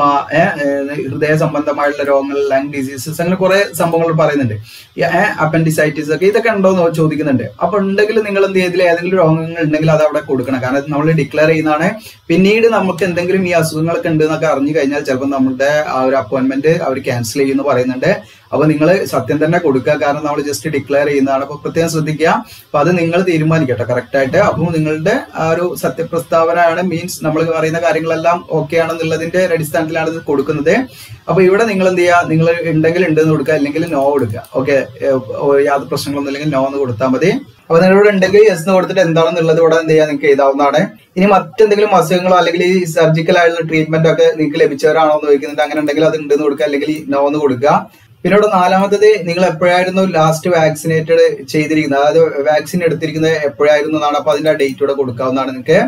Speaker 1: ഹൃദയ സംബന്ധമായുള്ള രോഗങ്ങൾ ലങ് ഡിസീസസ് അങ്ങനെ കുറെ സംഭവങ്ങൾ പറയുന്നുണ്ട് അപ്പൻഡിസൈറ്റിസ് ഒക്കെ ഇതൊക്കെ ഉണ്ടോ എന്ന് ചോദിക്കുന്നുണ്ട് അപ്പൊ ഉണ്ടെങ്കിൽ നിങ്ങൾ എന്ത് ചെയ്തില്ല ഏതെങ്കിലും രോഗങ്ങൾ ഉണ്ടെങ്കിൽ അത് അവിടെ കൊടുക്കണം കാരണം ഇത് നമ്മൾ ഡിക്ലെയർ ചെയ്യുന്നതാണ് പിന്നീട് നമുക്ക് എന്തെങ്കിലും ഈ അസുഖങ്ങളൊക്കെ ഉണ്ട് എന്നൊക്കെ അറിഞ്ഞു കഴിഞ്ഞാൽ ചിലപ്പോൾ നമ്മുടെ ആ ഒരു അപ്പോയിന്റ്മെന്റ് അവർ ക്യാൻസൽ ചെയ്യുമെന്ന് പറയുന്നുണ്ട് അപ്പൊ നിങ്ങൾ സത്യം തന്നെ കൊടുക്കുക കാരണം നമ്മൾ ജസ്റ്റ് ഡിക്ലെയർ ചെയ്യുന്നതാണ് അപ്പൊ പ്രത്യേകം ശ്രദ്ധിക്കുക അപ്പൊ അത് നിങ്ങൾ തീരുമാനിക്കട്ടെ കറക്റ്റ് ആയിട്ട് അപ്പോൾ നിങ്ങളുടെ ആ ഒരു സത്യപ്രസ്താവനയാണ് മീൻസ് നമ്മൾ പറയുന്ന കാര്യങ്ങളെല്ലാം ഓക്കെ ആണെന്നുള്ളതിന്റെ അടിസ്ഥാനത്തിലാണ് ഇത് കൊടുക്കുന്നത് അപ്പൊ ഇവിടെ നിങ്ങൾ എന്ത് ചെയ്യുക നിങ്ങൾ ഉണ്ടെങ്കിൽ ഉണ്ടെന്ന് കൊടുക്കുക അല്ലെങ്കിൽ നോ കൊടുക്കുക ഓക്കെ യാതൊരു പ്രശ്നങ്ങളൊന്നും ഇല്ലെങ്കിൽ നോ എന്ന് കൊടുത്താൽ മതി അപ്പൊ നിങ്ങളോട് ഉണ്ടെങ്കിൽ യെസ് എന്ന് കൊടുത്തിട്ട് എന്താണെന്നുള്ളത് ഇവിടെ എന്ത് ചെയ്യാൻ നിങ്ങൾക്ക് എഴുതാവുന്നതാണ് ഇനി മറ്റെന്തെങ്കിലും അസുഖങ്ങളോ അല്ലെങ്കിൽ ഈ സർജിക്കൽ ആയിട്ടുള്ള ട്രീറ്റ്മെന്റ് ഒക്കെ നിങ്ങൾക്ക് ലഭിച്ചവരാണോ എന്ന് ചോദിക്കുന്നുണ്ട് അങ്ങനെ ഉണ്ടെങ്കിൽ അത് ഉണ്ടെന്ന് കൊടുക്കുക അല്ലെങ്കിൽ നോ എന്ന് കൊടുക്കുക പിന്നെ ഇവിടെ നാലാമത്തത് നിങ്ങൾ എപ്പോഴായിരുന്നു ലാസ്റ്റ് വാക്സിനേറ്റഡ് ചെയ്തിരിക്കുന്നത് അതായത് വാക്സിൻ എടുത്തിരിക്കുന്നത് എപ്പോഴായിരുന്നു എന്നാണ് അപ്പൊ അതിന്റെ ഡേറ്റ് ഇവിടെ കൊടുക്കാവുന്നതാണ് നിങ്ങൾക്ക്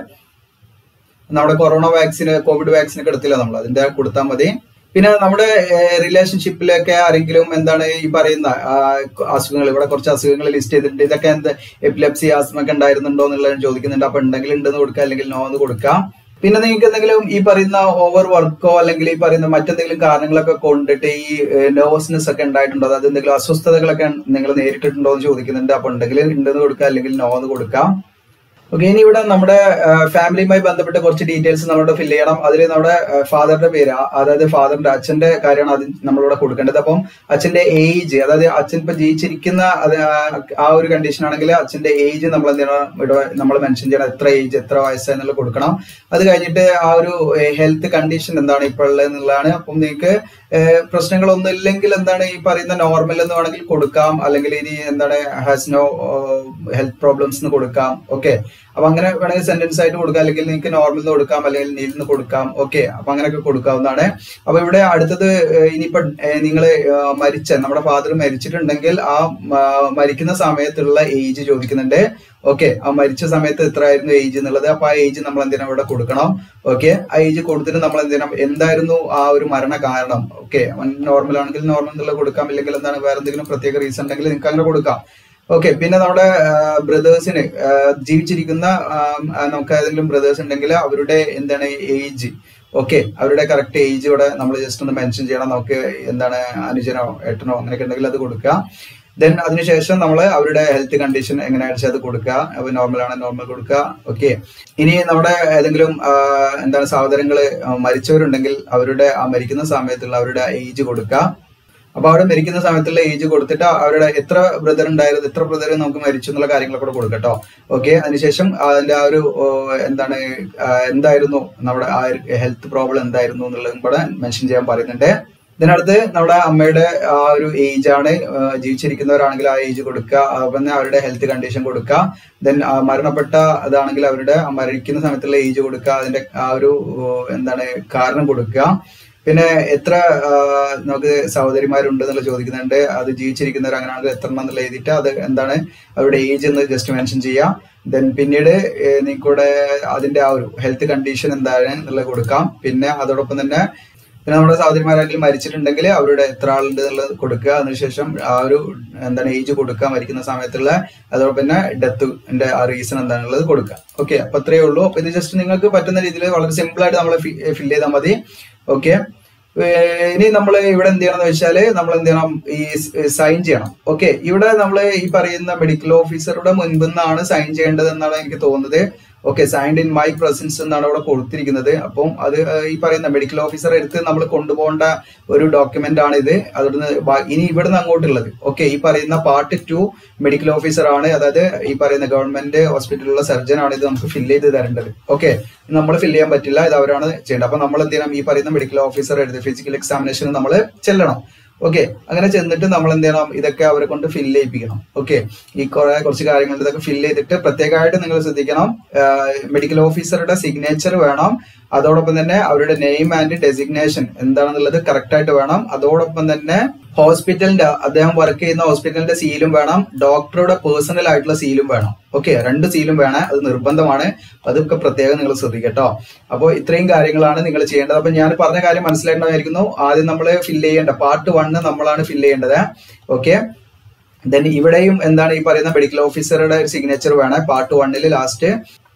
Speaker 1: നമ്മുടെ കൊറോണ വാക്സിൻ കോവിഡ് വാക്സിൻ ഒക്കെ എടുത്തില്ല നമ്മൾ അതിന്റെ കൊടുത്താൽ മതി പിന്നെ നമ്മുടെ റിലേഷൻഷിപ്പിലൊക്കെ ആരെങ്കിലും എന്താണ് ഈ പറയുന്ന ആ, അസുഖങ്ങൾ ഇവിടെ കുറച്ച് അസുഖങ്ങൾ ലിസ്റ്റ് ചെയ്തിട്ടുണ്ട് ഇതൊക്കെ എന്ത് എപ്പിലെപ്സി ആസ്മ ഒക്കെ ഉണ്ടായിരുന്നുണ്ടോ എന്നുള്ളത് ചോദിക്കുന്നുണ്ട് അപ്പൊ ഉണ്ടെങ്കിൽ ഉണ്ടെന്ന് കൊടുക്കുക അല്ലെങ്കിൽ നോ എന്ന് കൊടുക്കാം പിന്നെ നിങ്ങൾക്ക് എന്തെങ്കിലും ഈ പറയുന്ന ഓവർ വർക്കോ അല്ലെങ്കിൽ ഈ പറയുന്ന മറ്റെന്തെങ്കിലും കാരണങ്ങളൊക്കെ കൊണ്ടിട്ട് ഈ നെർവസ്നെസ് ഒക്കെ ഉണ്ടായിട്ടുണ്ടോ അതായത് എന്തെങ്കിലും അസ്വസ്ഥതകളൊക്കെ നിങ്ങൾ നേരിട്ടിട്ടുണ്ടോ എന്ന് ചോദിക്കുന്നുണ്ട് അപ്പൊ ഉണ്ടെങ്കിൽ ഉണ്ടെന്ന് കൊടുക്കുക അല്ലെങ്കിൽ നോ എന്ന് കൊടുക്കാം ഓക്കെ ഇനി ഇവിടെ നമ്മുടെ ഫാമിലിയുമായി ബന്ധപ്പെട്ട് കുറച്ച് ഡീറ്റെയിൽസ് നമ്മളോട് ഫില്ല് ചെയ്യണം അതിൽ നമ്മുടെ ഫാദറിന്റെ പേര് ആ- അതായത് ഫാദറിന്റെ അച്ഛന്റെ കാര്യമാണ് അത് നമ്മളിവിടെ കൊടുക്കേണ്ടത് അപ്പം അച്ഛന്റെ ഏജ് അതായത് അച്ഛൻ ഇപ്പൊ ജീവിച്ചിരിക്കുന്ന അത് ആ- ആ ഒരു കണ്ടീഷൻ ആണെങ്കിൽ അച്ഛന്റെ ഏജ് നമ്മൾ എന്ത് ചെയ്യണം ഇവിടെ നമ്മൾ മെൻഷൻ ചെയ്യണം എത്ര ഏജ് എത്ര വയസ്സ് എന്നുള്ളത് കൊടുക്കണം അത് കഴിഞ്ഞിട്ട് ആ ഒരു ഹെൽത്ത് കണ്ടീഷൻ എന്താണ് ഇപ്പോൾ ഉള്ളത് എന്നുള്ളതാണ് അപ്പം നിങ്ങൾക്ക് പ്രശ്നങ്ങളൊന്നും ഇല്ലെങ്കിൽ എന്താണ് ഈ പറയുന്ന നോർമൽ എന്ന് വേണമെങ്കിൽ കൊടുക്കാം അല്ലെങ്കിൽ ഇനി എന്താണ് ഹാസ് നോ ഹെൽത്ത് പ്രോബ്ലംസ് എന്ന് കൊടുക്കാം ഓക്കെ അപ്പൊ അങ്ങനെ വേണമെങ്കിൽ സെന്റൻസ് ആയിട്ട് കൊടുക്കാം അല്ലെങ്കിൽ നിങ്ങൾക്ക് നോർമൽ എന്ന് കൊടുക്കാം അല്ലെങ്കിൽ നീൽ എന്ന് കൊടുക്കാം ഓക്കെ അപ്പൊ അങ്ങനെയൊക്കെ കൊടുക്കാവുന്നതാണ് അപ്പൊ ഇവിടെ അടുത്തത് ഏഹ്, ഇനിയിപ്പോ നിങ്ങൾ മരിച്ച നമ്മുടെ ഫാദർ മരിച്ചിട്ടുണ്ടെങ്കിൽ ആ ആ, മരിക്കുന്ന സമയത്തുള്ള ഏജ് ചോദിക്കുന്നുണ്ട് ഓക്കെ ആ മരിച്ച സമയത്ത് എത്ര ആയിരുന്നു ഏജ് എന്നുള്ളത് അപ്പൊ ആ ഏജ് നമ്മൾ എന്തിനാ ഇവിടെ കൊടുക്കണം ഓക്കെ ആ ഏജ് കൊടുത്തിട്ട് നമ്മൾ എന്തിനാ എന്തായിരുന്നു ആ ഒരു മരണ കാരണം ഓക്കെ നോർമൽ ആണെങ്കിൽ നോർമൽ എന്നുള്ളത് കൊടുക്കാം ഇല്ലെങ്കിൽ എന്താണ് വേറെ എന്തെങ്കിലും പ്രത്യേക റീസൺ ഉണ്ടെങ്കിൽ നിങ്ങൾക്ക് അങ്ങനെ കൊടുക്കാം ഓക്കെ പിന്നെ നമ്മുടെ ബ്രദേഴ്സിന് ജീവിച്ചിരിക്കുന്ന ആ, ആ, നമുക്ക് ഏതെങ്കിലും ബ്രദേഴ്സ് ഉണ്ടെങ്കിൽ അവരുടെ എന്താണ് ഏജ് ഓക്കെ അവരുടെ കറക്റ്റ് ഏജ് ഇവിടെ നമ്മൾ ജസ്റ്റ് ഒന്ന് മെൻഷൻ ചെയ്യണം നമുക്ക് എന്താണ് അനുജനോ ഏട്ടനോ അങ്ങനെയൊക്കെ ഉണ്ടെങ്കിൽ അത് കൊടുക്കുക ദെൻ അതിനുശേഷം നമ്മൾ അവരുടെ ഹെൽത്ത് കണ്ടീഷൻ എങ്ങനെയാണെന്ന് വെച്ചാൽ അത് കൊടുക്കുക അപ്പോൾ നോർമൽ ആണ് നോർമൽ കൊടുക്കുക ഓക്കെ ഇനി നമ്മുടെ ഏതെങ്കിലും ആ, എന്താണ് സഹോദരങ്ങൾ മരിച്ചവരുണ്ടെങ്കിൽ അവരുടെ ആ മരിക്കുന്ന സമയത്തുള്ള അവരുടെ ഏജ് കൊടുക്കുക അപ്പൊ അവിടെ മരിക്കുന്ന സമയത്തുള്ള ഏജ് കൊടുത്തിട്ട് അവരുടെ എത്ര ബ്രദർ ഉണ്ടായിരുന്നു എത്ര ബ്രദർ നമുക്ക് മരിച്ചു എന്നുള്ള കാര്യങ്ങളൊക്കെ കൂടെ കൊടുക്കട്ടോ ഓക്കെ അതിനുശേഷം അതിന്റെ ആ ഒരു ഓ, എന്താണ് ആ, എന്തായിരുന്നു നമ്മുടെ ആ ഹെൽത്ത് പ്രോബ്ലം എന്തായിരുന്നു എന്നുള്ളതും കൂടെ മെൻഷൻ ചെയ്യാൻ പറയുന്നുണ്ട് ഇതിനടുത്ത് നമ്മുടെ അമ്മയുടെ ആ ഒരു ഏജ് ആണ് ആ, ജീവിച്ചിരിക്കുന്നവരാണെങ്കിൽ ആ ഏജ് കൊടുക്കുക അതുപോലെ തന്നെ അവരുടെ ഹെൽത്ത് കണ്ടീഷൻ കൊടുക്കുക ദെൻ മരണപ്പെട്ട അതാണെങ്കിൽ അവരുടെ ആ മരിക്കുന്ന സമയത്തുള്ള ഏജ് കൊടുക്കുക അതിന്റെ ആ ഒരു ഓ, എന്താണ് കാരണം കൊടുക്കുക പിന്നെ എത്ര ആ, നമുക്ക് സഹോദരിമാരുണ്ട് എന്നുള്ള ചോദിക്കുന്നുണ്ട് അത് ജീവിച്ചിരിക്കുന്നവർ അങ്ങനെയാണെങ്കിൽ എത്ര എണ്ണം എന്നുള്ള എഴുതിയിട്ട് അത് എന്താണ് അവരുടെ ഏജ് എന്ന് ജസ്റ്റ് മെൻഷൻ ചെയ്യാം ദെൻ പിന്നീട് നിങ്ങൾക്കൂടെ അതിന്റെ ആ ഒരു ഹെൽത്ത് കണ്ടീഷൻ എന്താണ് എന്നുള്ളത് കൊടുക്കാം പിന്നെ അതോടൊപ്പം തന്നെ പിന്നെ നമ്മുടെ സഹോദരിമാരെങ്കിലും മരിച്ചിട്ടുണ്ടെങ്കിൽ അവരുടെ എത്ര ആളുണ്ട് എന്നുള്ളത് കൊടുക്കുക അതിനുശേഷം ആ ഒരു എന്താണ് ഏജ് കൊടുക്കുക മരിക്കുന്ന സമയത്തുള്ള അതോടൊപ്പം തന്നെ ഡെത്തിന്റെ ആ റീസൺ എന്താണുള്ളത് കൊടുക്കുക ഓക്കെ അപ്പൊ അത്രയേ ഉള്ളൂ അപ്പൊ ഇത് ജസ്റ്റ് നിങ്ങൾക്ക് പറ്റുന്ന രീതിയിൽ വളരെ സിമ്പിൾ ആയിട്ട് നമ്മൾ ഫിൽ ചെയ്താൽ മതി ഓക്കെ ഇനി നമ്മൾ ഇവിടെ എന്ത് ചെയ്യണം എന്ന് വെച്ചാല് നമ്മൾ എന്ത് ചെയ്യണം ഈ സൈൻ ചെയ്യണം ഓക്കെ ഇവിടെ നമ്മൾ ഈ പറയുന്ന മെഡിക്കൽ ഓഫീസറുടെ മുൻപിൽ നിന്നാണ് സൈൻ ചെയ്യേണ്ടത് എന്നാണ് എനിക്ക് തോന്നുന്നത് okay signed in my presence എന്നാണ് അവിടെ കൊടുത്തിരിക്കുന്നത് അപ്പം അത് ഏഹ്, ഈ പറയുന്ന മെഡിക്കൽ ഓഫീസറെ എടുത്ത് നമ്മൾ കൊണ്ടുപോകേണ്ട ഒരു ഡോക്യുമെന്റ് ആണ് ഇത് അവിടുന്ന് ബാ- ഇനി ഇവിടുന്ന് അങ്ങോട്ടുള്ളത് ഓക്കെ ഈ പറയുന്ന പാർട്ട് ടു മെഡിക്കൽ ഓഫീസർ ആണ് അതായത് ഈ പറയുന്ന ഗവൺമെന്റ് ഹോസ്പിറ്റലിലുള്ള സർജൻ ആണ് ഇത് നമുക്ക് ഫില്ല് ചെയ്ത് തരേണ്ടത് ഓക്കെ നമ്മൾ ഫില്ല് ചെയ്യാൻ പറ്റില്ല ഇത് അവരാണ് ചെയ്യേണ്ടത് അപ്പൊ നമ്മൾ എന്ത് ചെയ്യണം ഈ പറയുന്ന മെഡിക്കൽ ഓഫീസർ എടുത്ത് ഫിസിക്കൽ എക്സാമിനേഷന് നമ്മൾ ചെല്ലണം ഓക്കെ അങ്ങനെ ചെന്നിട്ട് നമ്മൾ എന്ത് ചെയ്യണം ഇതൊക്കെ അവരെ കൊണ്ട് ഫില്ല് ചെയ്യിപ്പിക്കണം ഓക്കെ ഈ കുറെ കുറച്ച് കാര്യങ്ങൾ ഇതൊക്കെ ഫില്ല് ചെയ്തിട്ട് പ്രത്യേകമായിട്ട് നിങ്ങൾ ശ്രദ്ധിക്കണം മെഡിക്കൽ ഓഫീസറുടെ സിഗ്നേച്ചർ വേണം അതോടൊപ്പം തന്നെ അവരുടെ നെയിം ആൻഡ് ഡെസിഗ്നേഷൻ എന്താണെന്നുള്ളത് കറക്റ്റ് ആയിട്ട് വേണം അതോടൊപ്പം തന്നെ ഹോസ്പിറ്റലിന്റെ അദ്ദേഹം വർക്ക് ചെയ്യുന്ന ഹോസ്പിറ്റലിന്റെ സീലും വേണം ഡോക്ടറുടെ പേഴ്സണൽ ആയിട്ടുള്ള സീലും വേണം ഓക്കെ രണ്ട് സീലും വേണം അത് നിർബന്ധമാണ് അതൊക്കെ പ്രത്യേകം നിങ്ങൾ ശ്രദ്ധിക്കട്ടോ അപ്പോൾ ഇത്രയും കാര്യങ്ങളാണ് നിങ്ങൾ ചെയ്യേണ്ടത് അപ്പൊ ഞാൻ പറഞ്ഞ കാര്യം മനസ്സിലായിട്ടുണ്ടായിരിക്കുന്നു ആദ്യം നമ്മൾ ഫില്ല് ചെയ്യേണ്ട പാർട്ട് വണ്ണ് നമ്മളാണ് ഫില്ല് ചെയ്യേണ്ടത് ഓക്കെ ദെൻ ഇവിടെയും എന്താണ് ഈ പറയുന്ന മെഡിക്കൽ ഓഫീസറുടെ ഒരു സിഗ്നേച്ചർ വേണം പാർട്ട് വണ്ണിൽ ലാസ്റ്റ്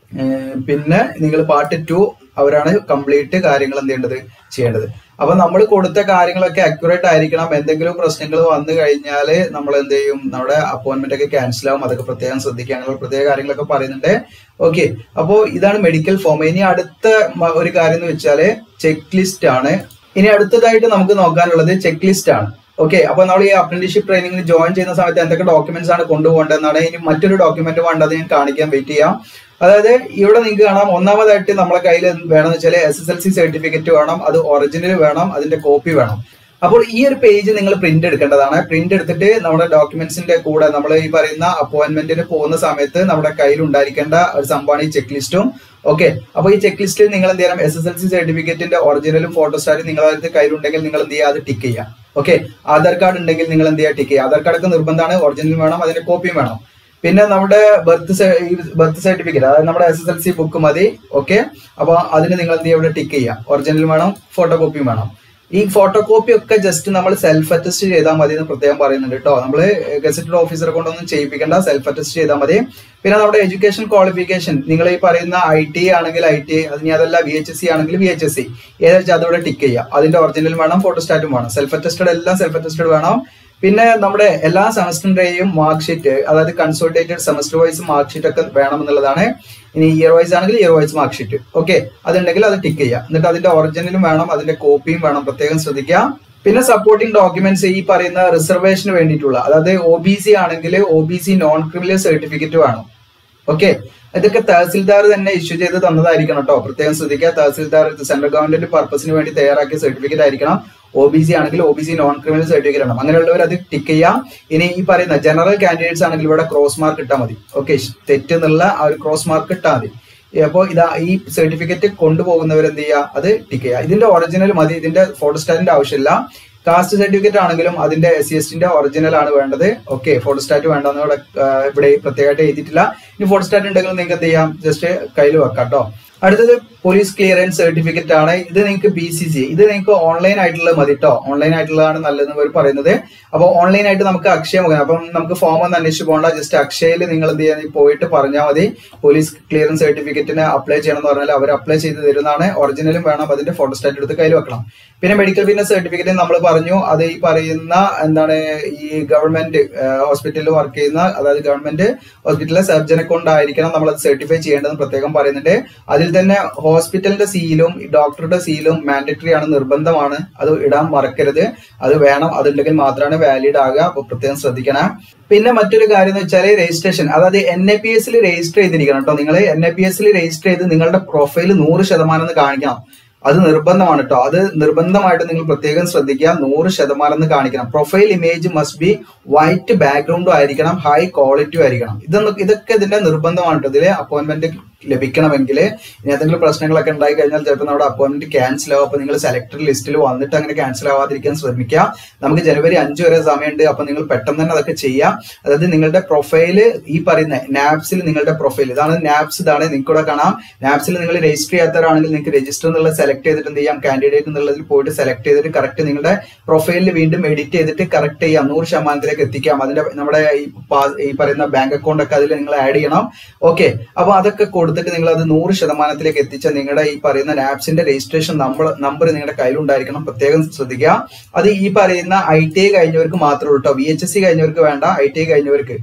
Speaker 1: പിന്നെ നിങ്ങൾ പാർട്ട് ടു അവരാണ് കംപ്ലീറ്റ് കാര്യങ്ങൾ എന്ത് ചെയ്യേണ്ടത് ചെയ്യേണ്ടത് അപ്പൊ നമ്മൾ കൊടുത്ത കാര്യങ്ങളൊക്കെ അക്യുറേറ്റ് ആയിരിക്കണം എന്തെങ്കിലും പ്രശ്നങ്ങൾ വന്നു കഴിഞ്ഞാൽ നമ്മൾ എന്ത് ചെയ്യും നമ്മുടെ അപ്പോയിന്റ്മെന്റ് ഒക്കെ ക്യാൻസൽ ആവും അതൊക്കെ പ്രത്യേകം ശ്രദ്ധിക്കുക അങ്ങനെയുള്ള പ്രത്യേക കാര്യങ്ങളൊക്കെ പറയുന്നുണ്ട് ഓക്കെ അപ്പോ ഇതാണ് മെഡിക്കൽ ഫോം ഇനി അടുത്ത മ- ഒരു കാര്യം എന്ന് വെച്ചാല് ചെക്ക് ലിസ്റ്റ് ആണ് ഇനി അടുത്തതായിട്ട് നമുക്ക് നോക്കാനുള്ളത് ചെക്ക് ലിസ്റ്റ് ആണ് ഓക്കെ അപ്പൊ നമ്മൾ ഈ അപ്രന്റീഷിപ്പ് ട്രെയിനിങ്ങിന് ജോയിൻ ചെയ്യുന്ന സമയത്ത് എന്തൊക്കെ ഡോക്യുമെന്റ്സ് ആണ് കൊണ്ടുപോകേണ്ടതെന്നാണ് ഇനി മറ്റൊരു ഡോക്യുമെന്റ് വേണ്ടത് ഞാൻ കാണിക്കാൻ വെയിറ്റ് ചെയ്യാം അതായത് ഇവിടെ നിങ്ങൾക്ക് കാണാം ഒന്നാമതായിട്ട് നമ്മളെ കയ്യിൽ വേണമെന്ന് വെച്ചാൽ S S L C certificate വേണം അത് ഒറിജിനൽ വേണം അതിന്റെ കോപ്പി വേണം അപ്പോൾ ഈ ഒരു പേജ് നിങ്ങൾ പ്രിന്റ് എടുക്കേണ്ടതാണ് പ്രിന്റ് എടുത്തിട്ട് നമ്മുടെ ഡോക്യുമെന്റ്സിന്റെ കൂടെ നമ്മൾ ഈ പറയുന്ന അപ്പോയിന്റ്മെന്റിന് പോകുന്ന സമയത്ത് നമ്മുടെ കയ്യിൽ ഉണ്ടായിരിക്കേണ്ട ഒരു സംഭവമാണ് ഈ ചെക്ക് ലിസ്റ്റും ഓക്കെ അപ്പൊ ഈ ചെക്ക് ലിസ്റ്റിൽ നിങ്ങൾ എന്ത് ചെയ്യണം എസ് എസ് എൽ സി സർട്ടിഫിക്കറ്റിന്റെ ഒറിജിനലും ഫോട്ടോസ്റ്റാറ്റും നിങ്ങളുടെ കയ്യിലുണ്ടെങ്കിൽ നിങ്ങൾ എന്ത് ചെയ്യുക അത് ടിക്ക് ചെയ്യുക ഓക്കെ ആധാർ കാർഡ് ഉണ്ടെങ്കിൽ നിങ്ങൾ എന്ത് ചെയ്യുക ടിക്ക് ചെയ്യുക ആധാർ കാർഡ് ഒക്കെ നിർബന്ധമാണ് ഒറിജിനൽ വേണം അതിന്റെ കോപ്പിയും വേണം പിന്നെ നമ്മുടെ ബർത്ത് ബർത്ത് സർട്ടിഫിക്കറ്റ് അതായത് നമ്മുടെ S S L C book മതി ഓക്കെ അപ്പൊ അതിന് നിങ്ങൾ എന്ത് ചെയ്യുക ഇവിടെ ടിക്ക് ചെയ്യുക ഒറിജിനൽ വേണം ഫോട്ടോ കോപ്പിയും വേണം ഈ ഫോട്ടോ കോപ്പി ഒക്കെ ജസ്റ്റ് നമ്മൾ സെൽഫ് അറ്റസ്റ്റ് ചെയ്താൽ മതി എന്ന് പ്രത്യേകം പറയുന്നുണ്ട് കേട്ടോ നമ്മൾ ഗസറ്റഡ് ഓഫീസറെ കൊണ്ടൊന്നും ചെയ്യിപ്പിക്കേണ്ട സെൽഫ് അറ്റസ്റ്റ് ചെയ്താൽ മതി പിന്നെ നമ്മുടെ എഡ്യൂക്കേഷൻ ക്വാളിഫിക്കേഷൻ നിങ്ങൾ ഈ പറയുന്ന ഐ ടി ആണെങ്കിൽ ഐ ടി അതിന് അതല്ല വി എച്ച് എസ് സി ആണെങ്കിൽ വി എച്ച് എസ് സി ഏതാ വെച്ചാൽ അതോടെ ടിക്ക് ചെയ്യുക അതിന്റെ ഒറിജിനൽ വേണം ഫോട്ടോസ്റ്റാറ്റും വേണം സെൽഫ് അറ്റസ്റ്റഡ് എല്ലാം സെൽഫ് അറ്റസ്റ്റഡ് വേണം പിന്നെ നമ്മുടെ എല്ലാ സെമസ്റ്ററിന്റെയും മാർക്ക് ഷീറ്റ് അതായത് consolidated semester wise mark sheet ഒക്കെ വേണമെന്നുള്ളതാണ് ഇനി ഇയർ വൈസ് ആണെങ്കിൽ year wise mark sheet okay അതുണ്ടെങ്കിൽ അത് ടിക്ക് ചെയ്യാം എന്നിട്ട് അതിന്റെ ഒറിജിനലും വേണം അതിന്റെ കോപ്പിയും വേണം പ്രത്യേകം ശ്രദ്ധിക്കാം പിന്നെ സപ്പോർട്ടിംഗ് ഡോക്യുമെന്റ്സ് ഈ പറയുന്ന റിസർവേഷന് വേണ്ടിയിട്ടുള്ള അതായത് ഒ ബി സി ആണെങ്കിൽ O B C non criminal certificate വേണം ഓക്കെ ഇതൊക്കെ തഹസിൽദാർ തന്നെ ഇഷ്യൂ ചെയ്ത് തന്നതായിരിക്കണം കേട്ടോ പ്രത്യേകം ശ്രദ്ധിക്കുക തഹസിൽദാർ സെൻട്രൽ ഗവൺമെന്റ് പർപ്പസിന് വേണ്ടി തയ്യാറാക്കിയ സർട്ടിഫിക്കറ്റ് ആയിരിക്കണം ഒ ബി സി ആണെങ്കിൽ O B C non criminal certificate ആണ് അങ്ങനെയുള്ളവർ അത് ടിക്ക് ചെയ്യാം ഇനി ഈ പറയുന്ന ജനറൽ കാൻഡിഡേറ്റ്സ് ആണെങ്കിൽ ഇവിടെ ക്രോസ് മാർക്ക് ഇട്ടാൽ മതി ഓക്കെ തെറ്റെന്നുള്ള ആ ഒരു ക്രോസ് മാർക്ക് ഇട്ടാൽ മതി അപ്പോൾ ഇതാ ഈ സർട്ടിഫിക്കറ്റ് കൊണ്ടുപോകുന്നവർ എന്ത് ചെയ്യുക അത് ടിക്ക് ചെയ്യുക ഇതിന്റെ ഒറിജിനൽ മതി ഇതിന്റെ ഫോട്ടോസ്റ്റാറ്റിന്റെ ആവശ്യമില്ല കാസ്റ്റ് സർട്ടിഫിക്കറ്റ് ആണെങ്കിലും അതിന്റെ എസ് സി എസ് ടിന്റെ ഒറിജിനൽ ആണ് വേണ്ടത് ഓക്കെ ഫോട്ടോസ്റ്റാറ്റ് വേണ്ടെന്ന് ഇവിടെ ആ, ഇവിടെ പ്രത്യേകമായിട്ട് എഴുതിയിട്ടില്ല ഇനി ഫോട്ടോസ്റ്റാറ്റ് ഉണ്ടെങ്കിൽ നിങ്ങൾക്ക് എന്ത് ചെയ്യാം ജസ്റ്റ് കയ്യിൽ വെക്കാം കേട്ടോ അടുത്തത് പോലീസ് ക്ലിയറൻസ് സർട്ടിഫിക്കറ്റ് ആണ് ഇത് നിങ്ങൾക്ക് ബി സി സി ഇത് നിങ്ങൾക്ക് ഓൺലൈൻ ആയിട്ടുള്ളത് മതി കേട്ടോ ഓൺലൈൻ ആയിട്ടുള്ളതാണ് നല്ലതെന്ന് ഇവർ പറയുന്നത് അപ്പോൾ ഓൺലൈൻ ആയിട്ട് നമുക്ക് അക്ഷയ മുഖേന അപ്പം നമുക്ക് ഫോം ഒന്ന് അന്വേഷിച്ച് പോകണ്ട ജസ്റ്റ് അക്ഷയയിൽ നിങ്ങൾ എന്ത് ചെയ്യാൻ പോയിട്ട് പറഞ്ഞാൽ മതി പോലീസ് ക്ലിയറൻസ് സർട്ടിഫിക്കറ്റിന് അപ്ലൈ ചെയ്യണം എന്ന് പറഞ്ഞാൽ അവർ അപ്ലൈ ചെയ്ത് തരുന്നതാണ് ഒറിജിനലും വേണം അതിന്റെ ഫോട്ടോസ്റ്റാറ്റ് എടുത്ത് കയ്യിൽ വെക്കണം പിന്നെ മെഡിക്കൽ ഫിറ്റ്നസ് സർട്ടിഫിക്കറ്റ് നമ്മൾ പറഞ്ഞു അത് ഈ പറയുന്ന എന്താണ് ഈ ഗവൺമെന്റ് ഹോസ്പിറ്റലിൽ വർക്ക് ചെയ്യുന്ന അതായത് ഗവൺമെന്റ് ഹോസ്പിറ്റലിലെ സർജനെ കൊണ്ടായിരിക്കണം നമ്മൾ അത് സർട്ടിഫൈ ചെയ്യേണ്ടതെന്ന് പ്രത്യേകം പറയുന്നുണ്ട് അതിൽ തന്നെ ഹോസ്പിറ്റലിന്റെ സീലും ഡോക്ടറുടെ സീലും മാൻഡറ്ററി ആണ് നിർബന്ധമാണ് അത് ഇടാൻ മറക്കരുത് അത് വേണം അതുണ്ടെങ്കിൽ മാത്രമാണ് വാലിഡ് ആകുക അപ്പൊ പ്രത്യേകം ശ്രദ്ധിക്കണം പിന്നെ മറ്റൊരു കാര്യം എന്ന് വെച്ചാൽ രജിസ്ട്രേഷൻ അതായത് എൻ എ പി എസിൽ രജിസ്റ്റർ ചെയ്തിരിക്കണം കേട്ടോ നിങ്ങൾ എൻ എ പി എസിൽ രജിസ്റ്റർ ചെയ്ത് നിങ്ങളുടെ പ്രൊഫൈൽ നൂറ് ശതമാനം എന്ന് കാണിക്കണം അത് നിർബന്ധമാണ് കേട്ടോ അത് നിർബന്ധമായിട്ട് നിങ്ങൾ പ്രത്യേകം ശ്രദ്ധിക്കുക നൂറ് ശതമാനം എന്ന് കാണിക്കണം profile image must be white ബാക്ക്ഗ്രൗണ്ടും ആയിരിക്കണം ഹൈ ക്വാളിറ്റിയും ആയിരിക്കണം ഇതൊന്നും ഇതൊക്കെ ഇതിന്റെ നിർബന്ധമാണ് കേട്ടോ ഇതില് അപ്പോയിന്റ്മെന്റ് ലഭിക്കണമെങ്കിൽ ഇനി എന്തെങ്കിലും പ്രശ്നങ്ങളൊക്കെ ഉണ്ടായി കഴിഞ്ഞാൽ ചിലപ്പോൾ നമ്മുടെ അപ്പോയിന്റ്മെന്റ് ക്യാൻസൽ ആവും അപ്പൊ നിങ്ങൾ സെലക്ടഡ് ലിസ്റ്റിൽ വന്നിട്ട് അങ്ങനെ ക്യാൻസൽ ആവാതിരിക്കാൻ ശ്രമിക്കുക നമുക്ക് ജനുവരി അഞ്ച് വരെ സമയമുണ്ട് അപ്പൊ നിങ്ങൾ പെട്ടെന്ന് തന്നെ അതൊക്കെ ചെയ്യാം അതായത് നിങ്ങളുടെ പ്രൊഫൈല് ഈ പറയുന്ന നാപ്സിൽ നിങ്ങളുടെ പ്രൊഫൈൽ ഇതാണ് നാപ്സ് ഇതാണ് നിങ്ങൾക്ക് ഇവിടെ കാണാം നാപ്സിൽ നിങ്ങൾ രജിസ്റ്റർ ചെയ്യാത്തവരാണെങ്കിൽ നിങ്ങൾക്ക് രജിസ്റ്റർ എന്നുള്ള സെലക്ട് ചെയ്തിട്ട് എന്ത് ചെയ്യാം കാൻഡിഡേറ്റ് എന്നുള്ളതിൽ പോയിട്ട് സെലക്ട് ചെയ്തിട്ട് കറക്റ്റ് നിങ്ങളുടെ പ്രൊഫൈലിൽ വീണ്ടും എഡിറ്റ് ചെയ്തിട്ട് കറക്റ്റ് ചെയ്യാം നൂറ് ശതമാനത്തിലേക്ക് എത്തിക്കാം അതിന്റെ നമ്മുടെ ഈ പാ- ഈ പറയുന്ന ബാങ്ക് അക്കൗണ്ട് ഒക്കെ അതിൽ നിങ്ങൾ ആഡ് ചെയ്യണം ഓക്കെ അപ്പൊ അതൊക്കെ കൊടുത്തിട്ട് നിങ്ങൾ അത് നൂറ് ശതമാനത്തിലേക്ക് എത്തിച്ച നിങ്ങളുടെ ഈ പറയുന്ന നാപ്സിന്റെ രജിസ്ട്രേഷൻ നമ്പർ നമ്പർ നിങ്ങളുടെ കയ്യിലുണ്ടായിരിക്കണം പ്രത്യേകം ശ്രദ്ധിക്കുക അത് ഈ പറയുന്ന ഐ ടി ഐ കഴിഞ്ഞവർക്ക് മാത്രമേ ഉള്ളൂ കേട്ടോ വി എച്ച് എസ് സി കഴിഞ്ഞവർക്ക് വേണ്ട ഐ ടി ഐ കഴിഞ്ഞവർക്ക്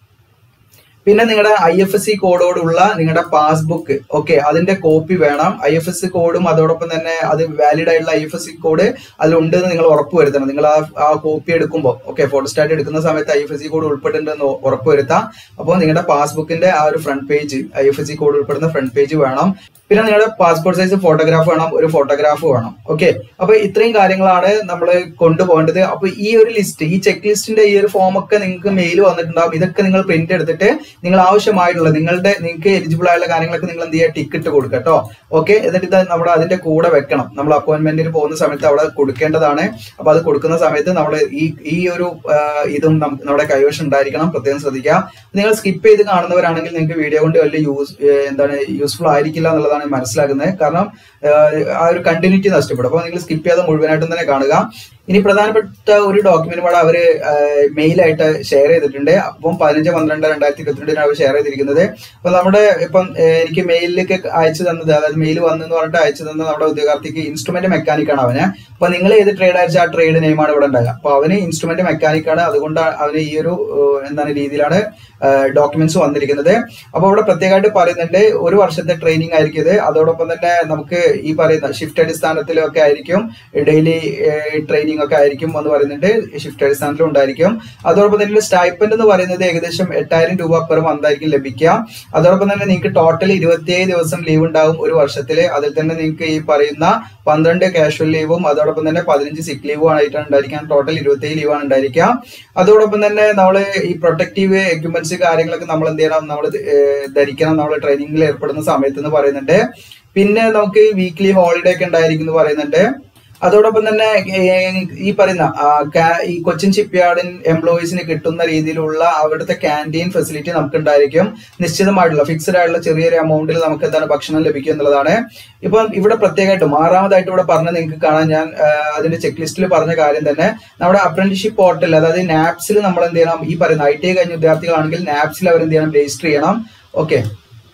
Speaker 1: പിന്നെ നിങ്ങളുടെ ഐ എഫ് എസ് സി കോഡോടുള്ള നിങ്ങളുടെ പാസ്ബുക്ക് ഓക്കെ അതിന്റെ കോപ്പി വേണം ഐ എഫ് എസ് സി കോഡും അതോടൊപ്പം തന്നെ അത് വാലിഡ് ആയിട്ടുള്ള I F S C code അതിലുണ്ടെന്ന് നിങ്ങൾ ഉറപ്പ് വരുത്തണം നിങ്ങൾ ആ ആ കോപ്പി എടുക്കുമ്പോൾ ഓക്കെ ഫോട്ടോസ്റ്റാറ്റ് എടുക്കുന്ന സമയത്ത് I F S C code ഉൾപ്പെട്ടിട്ടുണ്ടെന്ന് ഉറപ്പ് വരുത്താം അപ്പോൾ നിങ്ങളുടെ പാസ്ബുക്കിന്റെ ആ ഒരു front page I F S C code ഉൾപ്പെടുന്ന ഫ്രണ്ട് പേജ് വേണം പിന്നെ നിങ്ങളുടെ പാസ്പോർട്ട് സൈസ് ഫോട്ടോഗ്രാഫ് വേണം ഒരു ഫോട്ടോഗ്രാഫ് വേണം ഓക്കെ അപ്പൊ ഇത്രയും കാര്യങ്ങളാണ് നമ്മൾ കൊണ്ടുപോകേണ്ടത് അപ്പൊ ഈ ഒരു ലിസ്റ്റ് ഈ ചെക്ക് ലിസ്റ്റിന്റെ ഈ ഒരു ഫോം ഒക്കെ നിങ്ങൾക്ക് മെയിൽ വന്നിട്ടുണ്ടാവും ഇതൊക്കെ നിങ്ങൾ പ്രിന്റ് എടുത്തിട്ട് നിങ്ങൾ ആവശ്യമായിട്ടുള്ള നിങ്ങളുടെ നിങ്ങൾക്ക് എലിജിബിൾ ആയുള്ള കാര്യങ്ങളൊക്കെ നിങ്ങൾ എന്ത് ചെയ്യുക ടിക്കറ്റ് കൊടുക്കുക കേട്ടോ ഓക്കെ എന്നിട്ട് ഇത് നമ്മുടെ അതിന്റെ കൂടെ വെക്കണം നമ്മൾ അപ്പോയിന്റ്മെന്റിന് പോകുന്ന സമയത്ത് അവിടെ കൊടുക്കേണ്ടതാണ് അപ്പൊ അത് കൊടുക്കുന്ന സമയത്ത് നമ്മൾ ഈ ഈ ഒരു ആ, ഇതും നം- നമ്മുടെ കൈവശം ഉണ്ടായിരിക്കണം പ്രത്യേകം ശ്രദ്ധിക്കുക നിങ്ങൾ സ്കിപ്പ് ചെയ്ത് കാണുന്നവരാണെങ്കിൽ നിങ്ങൾക്ക് വീഡിയോ കൊണ്ട് വലിയ യൂസ് എന്താണ് യൂസ്ഫുൾ ആയിരിക്കില്ല എന്നുള്ളതാണ് ഞാൻ മനസ്സിലാക്കുന്നത് കാരണം ആ, ആ ഒരു കണ്ടിന്യൂറ്റി നഷ്ടപ്പെടും അപ്പോൾ നിങ്ങൾ സ്കിപ്പ് ചെയ്യാതെ മുഴുവനായിട്ടും തന്നെ കാണുക ഇനി പ്രധാനപ്പെട്ട ഒരു ഡോക്യുമെന്റ് കൂടെ അവര് മെയിലായിട്ട് ഷെയർ ചെയ്തിട്ടുണ്ട് അപ്പം പതിനഞ്ച് പന്ത്രണ്ട് രണ്ടായിരത്തി ഇരുപത്തിരണ്ടിനാണ് അവർ ഷെയർ ചെയ്തിരിക്കുന്നത് അപ്പൊ നമ്മുടെ ഇപ്പം ഏഹ്, എനിക്ക് മെയിലിലേക്ക് അയച്ചു തന്നത് അതായത് മെയിൽ വന്നെന്ന് പറഞ്ഞിട്ട് അയച്ചു തന്ന നമ്മുടെ ഉദ്യോഗാർത്ഥിക്ക് ഇൻസ്ട്രുമെന്റ് മെക്കാനിക് ആണ് അവന് അപ്പൊ നിങ്ങൾ ഏത് ട്രേഡ് അയച്ച ആ ട്രേഡ് നെയിമാണ് ഇവിടെ ഉണ്ടാകുക അപ്പൊ അവന് ഇൻസ്ട്രുമെന്റ് മെക്കാനിക് ആണ് അതുകൊണ്ട് അവന് ഈ ഒരു ഏഹ്, എന്താണ് രീതിയിലാണ് ഡോക്യുമെന്റ്സ് വന്നിരിക്കുന്നത് അപ്പൊ ഇവിടെ പ്രത്യേകമായിട്ട് പറയുന്നുണ്ട് ഒരു വർഷത്തെ ട്രെയിനിങ് ആയിരിക്കും ഇത് അതോടൊപ്പം തന്നെ നമുക്ക് ഈ പറയുന്ന ഷിഫ്റ്റ് അടിസ്ഥാനത്തിലൊക്കെ ആയിരിക്കും ഡെയിലി ട്രെയിനിങ് ഒക്കെ ആയിരിക്കും എന്ന് പറയുന്നുണ്ട് ഷിഫ്റ്റ് അടിസ്ഥാനത്തിലും ഉണ്ടായിരിക്കും അതോടൊപ്പം തന്നെ സ്റ്റൈപ്പൻഡ് എന്ന് പറയുന്നത് ഏകദേശം എട്ടായിരം രൂപ പെർ മന്ത് ആയിരിക്കും ലഭിക്കുക അതോടൊപ്പം തന്നെ നിങ്ങൾക്ക് ടോട്ടൽ ഇരുപത്തിയേഴ് ദിവസം ലീവ് ഉണ്ടാവും ഒരു വർഷത്തില് അതിൽ തന്നെ നിങ്ങൾക്ക് ഈ പറയുന്ന പന്ത്രണ്ട് കാഷ്വൽ ലീവും അതോടൊപ്പം തന്നെ പതിനഞ്ച് സിക്ക് ലീവും ആയിട്ടാണ് ഉണ്ടായിരിക്കുക ടോട്ടൽ ഇരുപത്തിയേഴ് ലീവാണ് ഉണ്ടായിരിക്കുക അതോടൊപ്പം തന്നെ നമ്മൾ ഈ പ്രൊട്ടക്റ്റീവ് എക്യുപ്മെന്റ്സ് കാര്യങ്ങളൊക്കെ നമ്മൾ എന്ത് ചെയ്യണം നമ്മൾ ധരിക്കണം നമ്മൾ ട്രെയിനിങ്ങിൽ ഏർപ്പെടുന്ന സമയത്ത് എന്ന് പറയുന്നുണ്ട് പിന്നെ നമുക്ക് വീക്ക്ലി ഹോളിഡേ ഒക്കെ ഉണ്ടായിരിക്കും എന്ന് പറയുന്നുണ്ട് അതോടൊപ്പം തന്നെ ഏഹ്, ഈ പറയുന്ന ആ, കാ- ഈ കൊച്ചിൻ ഷിപ്പ്യാർഡിൻ എംപ്ലോയീസിന് കിട്ടുന്ന രീതിയിലുള്ള അവിടുത്തെ ക്യാൻറ്റീൻ ഫെസിലിറ്റി നമുക്ക് ഉണ്ടായിരിക്കും നിശ്ചിതമായിട്ടുള്ള ഫിക്സഡ് ആയിട്ടുള്ള ചെറിയൊരു എമൗണ്ടിൽ നമുക്ക് എന്താണ് ഭക്ഷണം ലഭിക്കും എന്നുള്ളതാണ് ഇപ്പം ഇവിടെ പ്രത്യേകമായിട്ടും ആറാമതായിട്ട് ഇവിടെ പറഞ്ഞ നിങ്ങൾക്ക് കാണാൻ ഞാൻ ആ, അതിന്റെ ചെക്ക് ലിസ്റ്റിൽ പറഞ്ഞ കാര്യം തന്നെ നമ്മുടെ അപ്രന്റീഷിപ്പ് പോർട്ടൽ അതായത് നാപ്സിൽ നമ്മൾ എന്ത് ചെയ്യണം ഈ പറയുന്ന ഐ ടി ഐ കഴിഞ്ഞ വിദ്യാർത്ഥികളാണെങ്കിൽ നാപ്സിൽ അവർ എന്ത് ചെയ്യണം രജിസ്റ്റർ ചെയ്യണം ഓക്കെ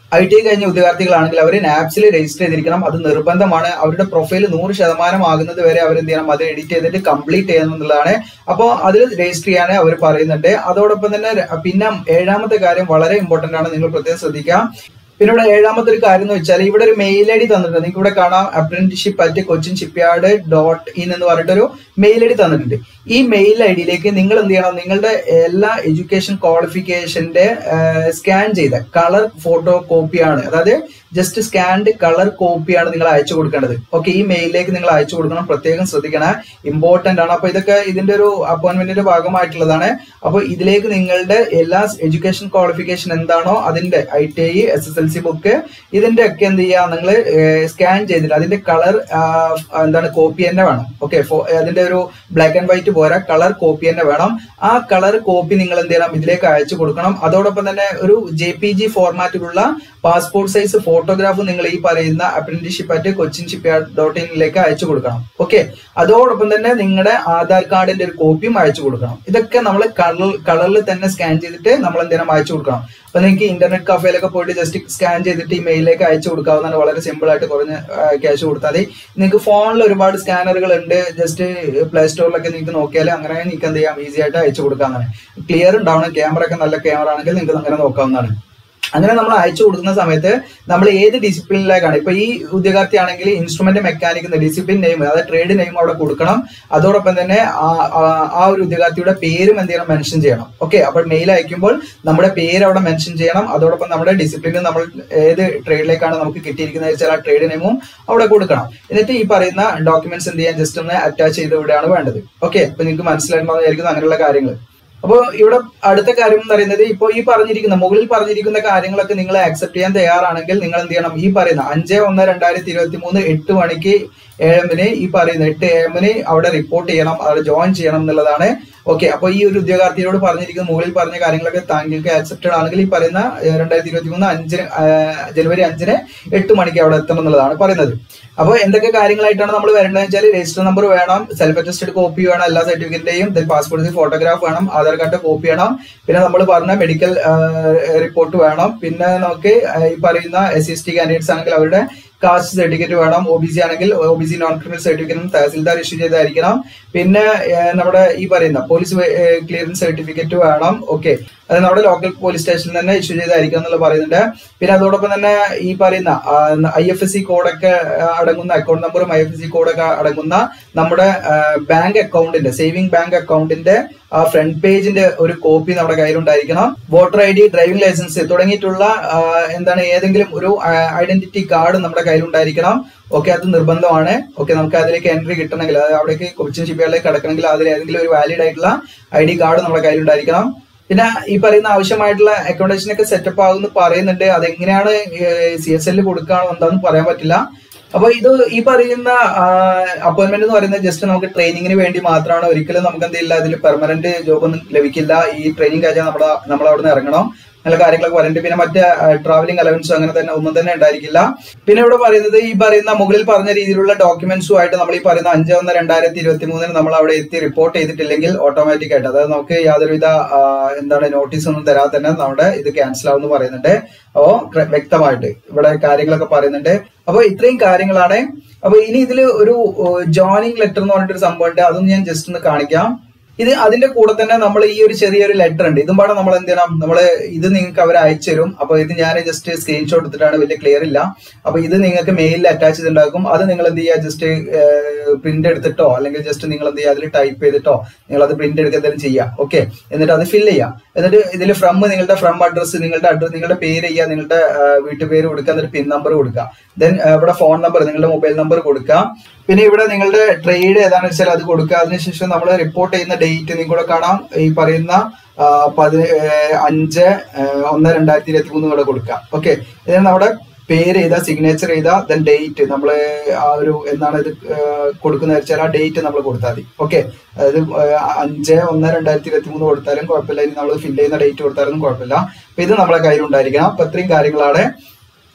Speaker 1: ഐ ടി കഴിഞ്ഞ ഉദ്യോഗാർത്ഥികളാണെങ്കിൽ അവർ നാപ്സിൽ രജിസ്റ്റർ ചെയ്തിരിക്കണം അത് നിർബന്ധമാണ് അവരുടെ പ്രൊഫൈൽ നൂറ് ശതമാനം ആകുന്നത് വരെ അവർ എന്ത് ചെയ്യണം അത് എഡിറ്റ് ചെയ്തിട്ട് കംപ്ലീറ്റ് ചെയ്യണം എന്നുള്ളതാണ് അപ്പോൾ അതിൽ രജിസ്റ്റർ ചെയ്യാൻ അവർ പറയുന്നുണ്ട് അതോടൊപ്പം തന്നെ ര- പിന്നെ ഏഴാമത്തെ കാര്യം വളരെ ഇമ്പോർട്ടന്റ് ആണ് നിങ്ങൾ പ്രത്യേകം ശ്രദ്ധിക്കുക പിന്നെ ഇവിടെ ഏഴാമത്തെ ഒരു കാര്യം എന്ന് വെച്ചാൽ ഇവിടെ ഒരു മെയിൽ ഐ ഡി തന്നിട്ടുണ്ട് നിങ്ങൾക്ക് ഇവിടെ കാണാം apprenticeship at Cochin shipyard dot in എന്ന് പറഞ്ഞിട്ടൊരു മെയിൽ ഐ ഡി തന്നിട്ടുണ്ട് ഈ മെയിൽ ഐ ഡിയിലേക്ക് നിങ്ങൾ എന്ത് ചെയ്യണം നിങ്ങളുടെ എല്ലാ എഡ്യൂക്കേഷൻ ക്വാളിഫിക്കേഷന്റെ സ്കാൻ ചെയ്ത കളർ ഫോട്ടോ കോപ്പിയാണ് അതായത് ജസ്റ്റ് സ്കാൻഡ് കളർ കോപ്പിയാണ് നിങ്ങൾ അയച്ചു കൊടുക്കേണ്ടത് ഓക്കെ ഈ മെയിലിലേക്ക് നിങ്ങൾ അയച്ചു കൊടുക്കണം പ്രത്യേകം ശ്രദ്ധിക്കണം ഇമ്പോർട്ടന്റ് ആണ് അപ്പൊ ഇതൊക്കെ ഇതിന്റെ ഒരു അപ്പോയിന്റ്മെന്റിന്റെ ഭാഗമായിട്ടുള്ളതാണ് അപ്പൊ ഇതിലേക്ക് നിങ്ങളുടെ എല്ലാ എഡ്യൂക്കേഷൻ ക്വാളിഫിക്കേഷൻ എന്താണോ അതിന്റെ I T I S S L C book ഇതിന്റെ ഒക്കെ എന്ത് ചെയ്യുക നിങ്ങൾ സ്കാൻ ചെയ്തിട്ട് അതിന്റെ കളർ എന്താണ് കോപ്പി തന്നെ വേണം ഓക്കെ അതിന്റെ ഒരു ബ്ലാക്ക് ആൻഡ് വൈറ്റ് പോരാ കളർ കോപ്പി തന്നെ വേണം ആ കളർ കോപ്പി നിങ്ങൾ എന്ത് ചെയ്യണം ഇതിലേക്ക് അയച്ചു കൊടുക്കണം അതോടൊപ്പം തന്നെ ഒരു ജെ പി ജി ഫോർമാറ്റിലുള്ള പാസ്പോർട്ട് സൈസ് ഫോട്ടോഗ്രാഫ് നിങ്ങൾ ഈ പറയുന്ന apprenticeship at Cochin shipyard dot ഇനിലേക്ക് അയച്ചു കൊടുക്കണം ഓക്കെ അതോടൊപ്പം തന്നെ നിങ്ങളുടെ ആധാർ കാർഡിന്റെ ഒരു കോപ്പിയും അയച്ചു കൊടുക്കണം ഇതൊക്കെ നമ്മൾ കളർ കളറിൽ തന്നെ സ്കാൻ ചെയ്തിട്ട് നമ്മൾ എന്തെങ്കിലും അയച്ചു കൊടുക്കണം അപ്പൊ നിങ്ങൾക്ക് ഇന്റർനെറ്റ് കഫേയിലൊക്കെ പോയിട്ട് ജസ്റ്റ് സ്കാൻ ചെയ്തിട്ട് ഈ മെയിലിലേക്ക് അയച്ചു കൊടുക്കാവുന്നതാണ് വളരെ സിമ്പിൾ ആയിട്ട് കുറഞ്ഞ ക്യാഷ് കൊടുത്താൽ മതി നിങ്ങൾക്ക് ഫോണിൽ ഒരുപാട് സ്കാനറുകൾ ഉണ്ട് ജസ്റ്റ് പ്ലേ സ്റ്റോറിലൊക്കെ നിങ്ങൾക്ക് നോക്കിയാൽ അങ്ങനെ നിങ്ങൾക്ക് എന്ത് ചെയ്യാം ഈസി ആയിട്ട് അയച്ചു കൊടുക്കാവുന്നതാണ് ക്ലിയർ ഉണ്ടാവണം ക്യാമറ ഒക്കെ നല്ല ക്യാമറ ആണെങ്കിൽ നിങ്ങൾക്ക് അങ്ങനെ നോക്കാവുന്നതാണ് അങ്ങനെ നമ്മൾ അയച്ചു കൊടുക്കുന്ന സമയത്ത് നമ്മൾ ഏത് ഡിസിപ്ലിനിലേക്കാണ് ഇപ്പൊ ഈ ഉദ്യോഗാർത്ഥി ആണെങ്കിൽ ഇൻസ്ട്രുമെന്റ് മെക്കാനിക് ഡിസിപ്ലിൻ നെയിം അതായത് ട്രേഡ് നെയിം അവിടെ കൊടുക്കണം അതോടൊപ്പം തന്നെ ആ- ആ- ആ ഒരു ഉദ്യോഗാർത്ഥിയുടെ പേരും എന്ത് ചെയ്യണം മെൻഷൻ ചെയ്യണം ഓക്കെ അപ്പോൾ മെയിൽ അയക്കുമ്പോൾ നമ്മുടെ പേര് അവിടെ മെൻഷൻ ചെയ്യണം അതോടൊപ്പം നമ്മുടെ ഡിസിപ്ലിനും നമ്മൾ ഏത് ട്രേഡിലേക്കാണ് നമുക്ക് കിട്ടിയിരിക്കുന്നത് വെച്ചാൽ ആ ട്രേഡ് നെയിമും അവിടെ കൊടുക്കണം എന്നിട്ട് ഈ പറയുന്ന ഡോക്യുമെന്റ്സ് എന്ത് ചെയ്യാൻ ജസ്റ്റ് ഒന്ന് അറ്റാച്ച് ചെയ്ത് ഇവിടെയാണ് വേണ്ടത് ഓക്കെ അപ്പൊ നിങ്ങൾക്ക് മനസ്സിലായിട്ടുണ്ടാവുന്നതായിരിക്കും അങ്ങനെയുള്ള കാര്യങ്ങൾ അപ്പൊ ഇവിടെ അടുത്ത കാര്യം എന്ന് പറയുന്നത് ഇപ്പൊ ഈ പറഞ്ഞിരിക്കുന്ന മുകളിൽ പറഞ്ഞിരിക്കുന്ന കാര്യങ്ങളൊക്കെ നിങ്ങൾ ആക്സെപ്റ്റ് ചെയ്യാൻ തയ്യാറാണെങ്കിൽ നിങ്ങൾ എന്ത് ചെയ്യണം ഈ പറയുന്ന അഞ്ച് ഒന്ന് രണ്ടായിരത്തി ഇരുപത്തി മൂന്ന് എട്ട് മണിക്ക് എമ്മിന് ഈ പറയുന്ന എട്ട് എമ്മിന് അവിടെ റിപ്പോർട്ട് ചെയ്യണം അവിടെ ജോയിൻ ചെയ്യണം എന്നുള്ളതാണ് ഓക്കെ അപ്പൊ ഈ ഒരു ഉദ്യോഗാർത്ഥിയോട് പറഞ്ഞിരിക്കുന്ന മുകളിൽ പറഞ്ഞ കാര്യങ്ങളൊക്കെ താങ്കൾക്ക് ആക്സെപ്റ്റഡ് ആണെങ്കിൽ ഈ പറയുന്ന രണ്ടായിരത്തി ഇരുപത്തി മൂന്ന് അഞ്ചിന് ആ, ജനുവരി അഞ്ചിന് എട്ട് മണിക്ക് അവിടെ എത്തണം എന്നുള്ളതാണ് പറയുന്നത് അപ്പോൾ എന്തൊക്കെ കാര്യങ്ങളായിട്ടാണ് നമ്മൾ വരേണ്ടത് വെച്ചാൽ രജിസ്റ്റർ നമ്പർ വേണം സെൽഫ് അറ്റസ്റ്റഡ് കോപ്പി വേണം എല്ലാ സർട്ടിഫിക്കറ്റിന്റെയും ദെൻ പാസ്പോർട്ട് ഫോട്ടോഗ്രാഫ് വേണം ആധാർ കാർഡ് കോപ്പി വേണം പിന്നെ നമ്മൾ പറഞ്ഞ മെഡിക്കൽ റിപ്പോർട്ട് വേണം പിന്നെ നമുക്ക് ആ, ഈ പറയുന്ന S C S T candidates ആണെങ്കിൽ അവരുടെ കാസ്റ്റ് സർട്ടിഫിക്കറ്റ് വേണം ഒ ബി സി ആണെങ്കിൽ O B C non criminal സർട്ടിഫിക്കറ്റും തഹസിൽദാർ ഇഷ്യൂ ചെയ്തായിരിക്കണം പിന്നെ ഏഹ്, നമ്മുടെ ഈ പറയുന്ന പോലീസ് ക്ലിയറൻസ് സർട്ടിഫിക്കറ്റ് വേണം ഓക്കെ അത് നമ്മുടെ ലോക്കൽ പോലീസ് സ്റ്റേഷനിൽ തന്നെ ഇഷ്യൂ ചെയ്തായിരിക്കണം എന്നുള്ള പറയുന്നുണ്ട് പിന്നെ അതോടൊപ്പം തന്നെ ഈ പറയുന്ന ഐ എഫ് എസ് സി കോഡൊക്കെ അടങ്ങുന്ന അക്കൗണ്ട് നമ്പറും ഐ എഫ് എസ് സി കോഡൊക്കെ അടങ്ങുന്ന നമ്മുടെ ബാങ്ക് അക്കൗണ്ടിന്റെ സേവിംഗ് ബാങ്ക് അക്കൗണ്ടിന്റെ ആ ഫ്രണ്ട് പേജിന്റെ ഒരു കോപ്പി നമ്മുടെ കയ്യിലുണ്ടായിരിക്കണം voter I D driving licence തുടങ്ങിയിട്ടുള്ള ആ, എന്താണ് ഏതെങ്കിലും ഒരു ഐഡന്റിറ്റി കാർഡ് നമ്മുടെ കയ്യിലുണ്ടായിരിക്കണം ഓക്കെ അത് നിർബന്ധമാണ് ഓക്കെ നമുക്ക് അതിലേക്ക് എൻട്രി കിട്ടണമെങ്കിൽ അതായത് അവിടേക്ക് കൊച്ചിൻ ഷിപ്പ്യാർഡിലേക്ക് കടക്കണമെങ്കിൽ അതിൽ ഏതെങ്കിലും ഒരു വാലിഡ് ആയിട്ടുള്ള ഐ ഡി കാർഡ് നമ്മുടെ കയ്യിലുണ്ടായിരിക്കണം പിന്നെ ഈ പറയുന്ന ആവശ്യമായിട്ടുള്ള അക്കോമഡേഷൻ ഒക്കെ സെറ്റപ്പ് ആകുമെന്ന് പറയുന്നുണ്ട് അതെങ്ങനെയാണ് സി എസ് എല്ലിൽ കൊടുക്കുകയാണോ എന്താണെന്ന് പറയാൻ പറ്റില്ല അപ്പൊ ഇത് ഈ പറയുന്ന അപ്പോയിന്റ്മെന്റ് എന്ന് പറയുന്നത് ജസ്റ്റ് നമുക്ക് ട്രെയിനിങ്ങിന് വേണ്ടി മാത്രമാണ് ഒരിക്കലും നമുക്ക് എന്തില്ല അതിൽ പെർമനന്റ് ജോബ് ഒന്നും ലഭിക്കില്ല ഈ ട്രെയിനിങ് കഴിഞ്ഞാൽ നമ്മുടെ നമ്മൾ അവിടെ നിന്ന് ഇറങ്ങണം നല്ല കാര്യങ്ങളൊക്കെ പറയുന്നുണ്ട് പിന്നെ മറ്റ് ട്രാവലിംഗ് അലവൻസും അങ്ങനെ തന്നെ ഒന്നും തന്നെ ഉണ്ടായിരിക്കില്ല പിന്നെ ഇവിടെ പറയുന്നത് ഈ പറയുന്ന മുകളിൽ പറഞ്ഞ രീതിയിലുള്ള ഡോക്യുമെന്റ്സും ആയിട്ട് നമ്മൾ ഈ പറയുന്ന അഞ്ച് ഒന്ന് രണ്ടായിരത്തി ഇരുപത്തി മൂന്നിന് നമ്മൾ അവിടെ എത്തി റിപ്പോർട്ട് ചെയ്തിട്ടില്ലെങ്കിൽ ഓട്ടോമാറ്റിക് ആയിട്ട് അതായത് നമുക്ക് യാതൊരുവിധ ആ, എന്താണ് നോട്ടീസ് ഒന്നും തരാതെ തന്നെ നമ്മുടെ ഇത് ക്യാൻസൽ ആവുമെന്ന് പറയുന്നുണ്ട് അപ്പോ ക്ര- വ്യക്തമായിട്ട് ഇവിടെ കാര്യങ്ങളൊക്കെ പറയുന്നുണ്ട് അപ്പൊ ഇത്രയും കാര്യങ്ങളാണ് അപ്പൊ ഇനി ഇതിൽ ഒരു ജോയിനിങ് ലെറ്റർ എന്ന് പറഞ്ഞിട്ടൊരു സംഭവം ഉണ്ട് അതൊന്നും ഞാൻ ജസ്റ്റ് ഒന്ന് കാണിക്കാം ഇത് അതിന്റെ കൂടെ തന്നെ നമ്മൾ ഈ ഒരു ചെറിയൊരു ലെറ്റർ ഉണ്ട് ഇതും പാടെ നമ്മൾ എന്ത് ചെയ്യണം നമ്മൾ ഇത് നിങ്ങൾക്ക് അവർ അയച്ചു തരും അപ്പൊ ഇത് ഞാൻ ജസ്റ്റ് സ്ക്രീൻഷോട്ട് എടുത്തിട്ടാണ് വലിയ ക്ലിയർ ഇല്ല അപ്പൊ ഇത് നിങ്ങൾക്ക് മെയിലിൽ അറ്റാച്ച് ചെയ്തിട്ടുണ്ടാക്കും അത് നിങ്ങൾ എന്ത് ചെയ്യുക ജസ്റ്റ് പ്രിന്റ് എടുത്തിട്ടോ അല്ലെങ്കിൽ ജസ്റ്റ് നിങ്ങൾ എന്ത് ചെയ്യുക അതിൽ ടൈപ്പ് ചെയ്തിട്ടോ നിങ്ങൾ അത് പ്രിന്റ് എടുക്കുക എന്തെങ്കിലും ചെയ്യാം ഓക്കെ എന്നിട്ട് അത് ഫില്ല് ചെയ്യാം എന്നിട്ട് ഇതിൽ ഫ്രം നിങ്ങളുടെ ഫ്രം അഡ്രസ്സ് നിങ്ങളുടെ അഡ്രസ് നിങ്ങളുടെ പേര് ചെയ്യുക നിങ്ങളുടെ വീട്ടുപേര് കൊടുക്കുക എന്നിട്ട് പിൻ നമ്പർ കൊടുക്കുക ദെൻ ഇവിടെ ഫോൺ നമ്പർ നിങ്ങളുടെ മൊബൈൽ നമ്പർ കൊടുക്കുക പിന്നെ ഇവിടെ നിങ്ങളുടെ ട്രേഡ് ഏതാണെന്ന് വെച്ചാൽ അത് കൊടുക്കുക അതിനുശേഷം നമ്മൾ റിപ്പോർട്ട് ചെയ്യുന്ന ഡേറ്റ് നിങ്ങൾക്കൂടെ കാണാം ഈ പറയുന്ന ആ, പതി ഏഹ് അഞ്ച് ഏഹ് ഒന്ന് രണ്ടായിരത്തി ഇരുപത്തി മൂന്ന് കൂടെ കൊടുക്കുക ഓക്കെ ഇതിന് നമ്മുടെ പേര് ചെയ്താ സിഗ്നേച്ചർ ചെയ്താ ദെൻ ഡേറ്റ് നമ്മൾ ആ ഒരു എന്നാണ് ഇത് ഏഹ് കൊടുക്കുന്നത് വെച്ചാൽ ആ ഡേറ്റ് നമ്മൾ കൊടുത്താൽ മതി ഓക്കെ അതായത് ഏഹ് അഞ്ച് ഒന്ന് രണ്ടായിരത്തി ഇരുപത്തി മൂന്ന് കൊടുത്താലും കുഴപ്പമില്ല ഇനി നമ്മൾ ഫില്ല് ചെയ്യുന്ന ഡേറ്റ് കൊടുത്താലും കുഴപ്പമില്ല അപ്പൊ ഇത് നമ്മളെ കയ്യിലുണ്ടായിരിക്കണം അപ്പൊ ഇത്രയും കാര്യങ്ങളാണ്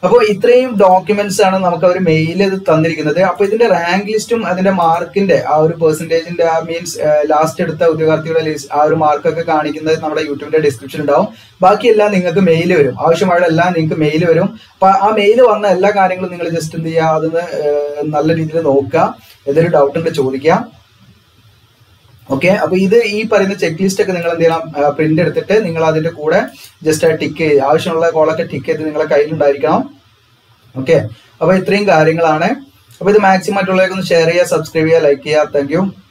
Speaker 1: അപ്പോൾ ഇത്രയും ഡോക്യുമെന്റ്സ് ആണ് നമുക്ക് അവർ മെയിൽ തന്നിരിക്കുന്നത് അപ്പൊ ഇതിന്റെ റാങ്ക് ലിസ്റ്റും അതിന്റെ മാർക്കിന്റെ ആ ഒരു പെർസെന്റേജിന്റെ ആ മീൻസ് ലാസ്റ്റ് എടുത്ത ഉദ്യോഗാർത്ഥിയുടെ ലിസ്റ്റ് ആ ഒരു മാർക്കൊക്കെ കാണിക്കുന്നത് നമ്മുടെ യൂട്യൂബിന്റെ ഡിസ്ക്രിപ്ഷൻ ഉണ്ടാവും ബാക്കിയെല്ലാം നിങ്ങൾക്ക് മെയിൽ വരും ആവശ്യമായ എല്ലാം നിങ്ങൾക്ക് മെയിൽ വരും അപ്പൊ ആ മെയിൽ വന്ന എല്ലാ കാര്യങ്ങളും നിങ്ങൾ ജസ്റ്റ് എന്ത് ചെയ്യുക അതൊന്ന് ഏഹ്, നല്ല രീതിയിൽ നോക്കുക ഏതൊരു ഡൗട്ട് ഉണ്ട് ചോദിക്കാം ഓക്കെ അപ്പൊ ഇത് ഈ പറയുന്ന ചെക്ക് ലിസ്റ്റ് ഒക്കെ നിങ്ങൾ എന്ത് ചെയ്യണം പ്രിന്റ് എടുത്തിട്ട് നിങ്ങൾ അതിന്റെ കൂടെ ജസ്റ്റ് ടിക്ക് ചെയ്ത് ആവശ്യമുള്ള കോളൊക്കെ ടിക്ക് ചെയ്ത് നിങ്ങളെ കയ്യിലുണ്ടായിരിക്കണം ഓക്കെ അപ്പൊ ഇത്രയും കാര്യങ്ങളാണ് അപ്പൊ ഇത് മാക്സിമം മറ്റുള്ളവർക്ക് ഒന്ന് ഷെയർ ചെയ്യുക സബ്സ്ക്രൈബ് ചെയ്യുക ലൈക്ക് ചെയ്യുക താങ്ക് യു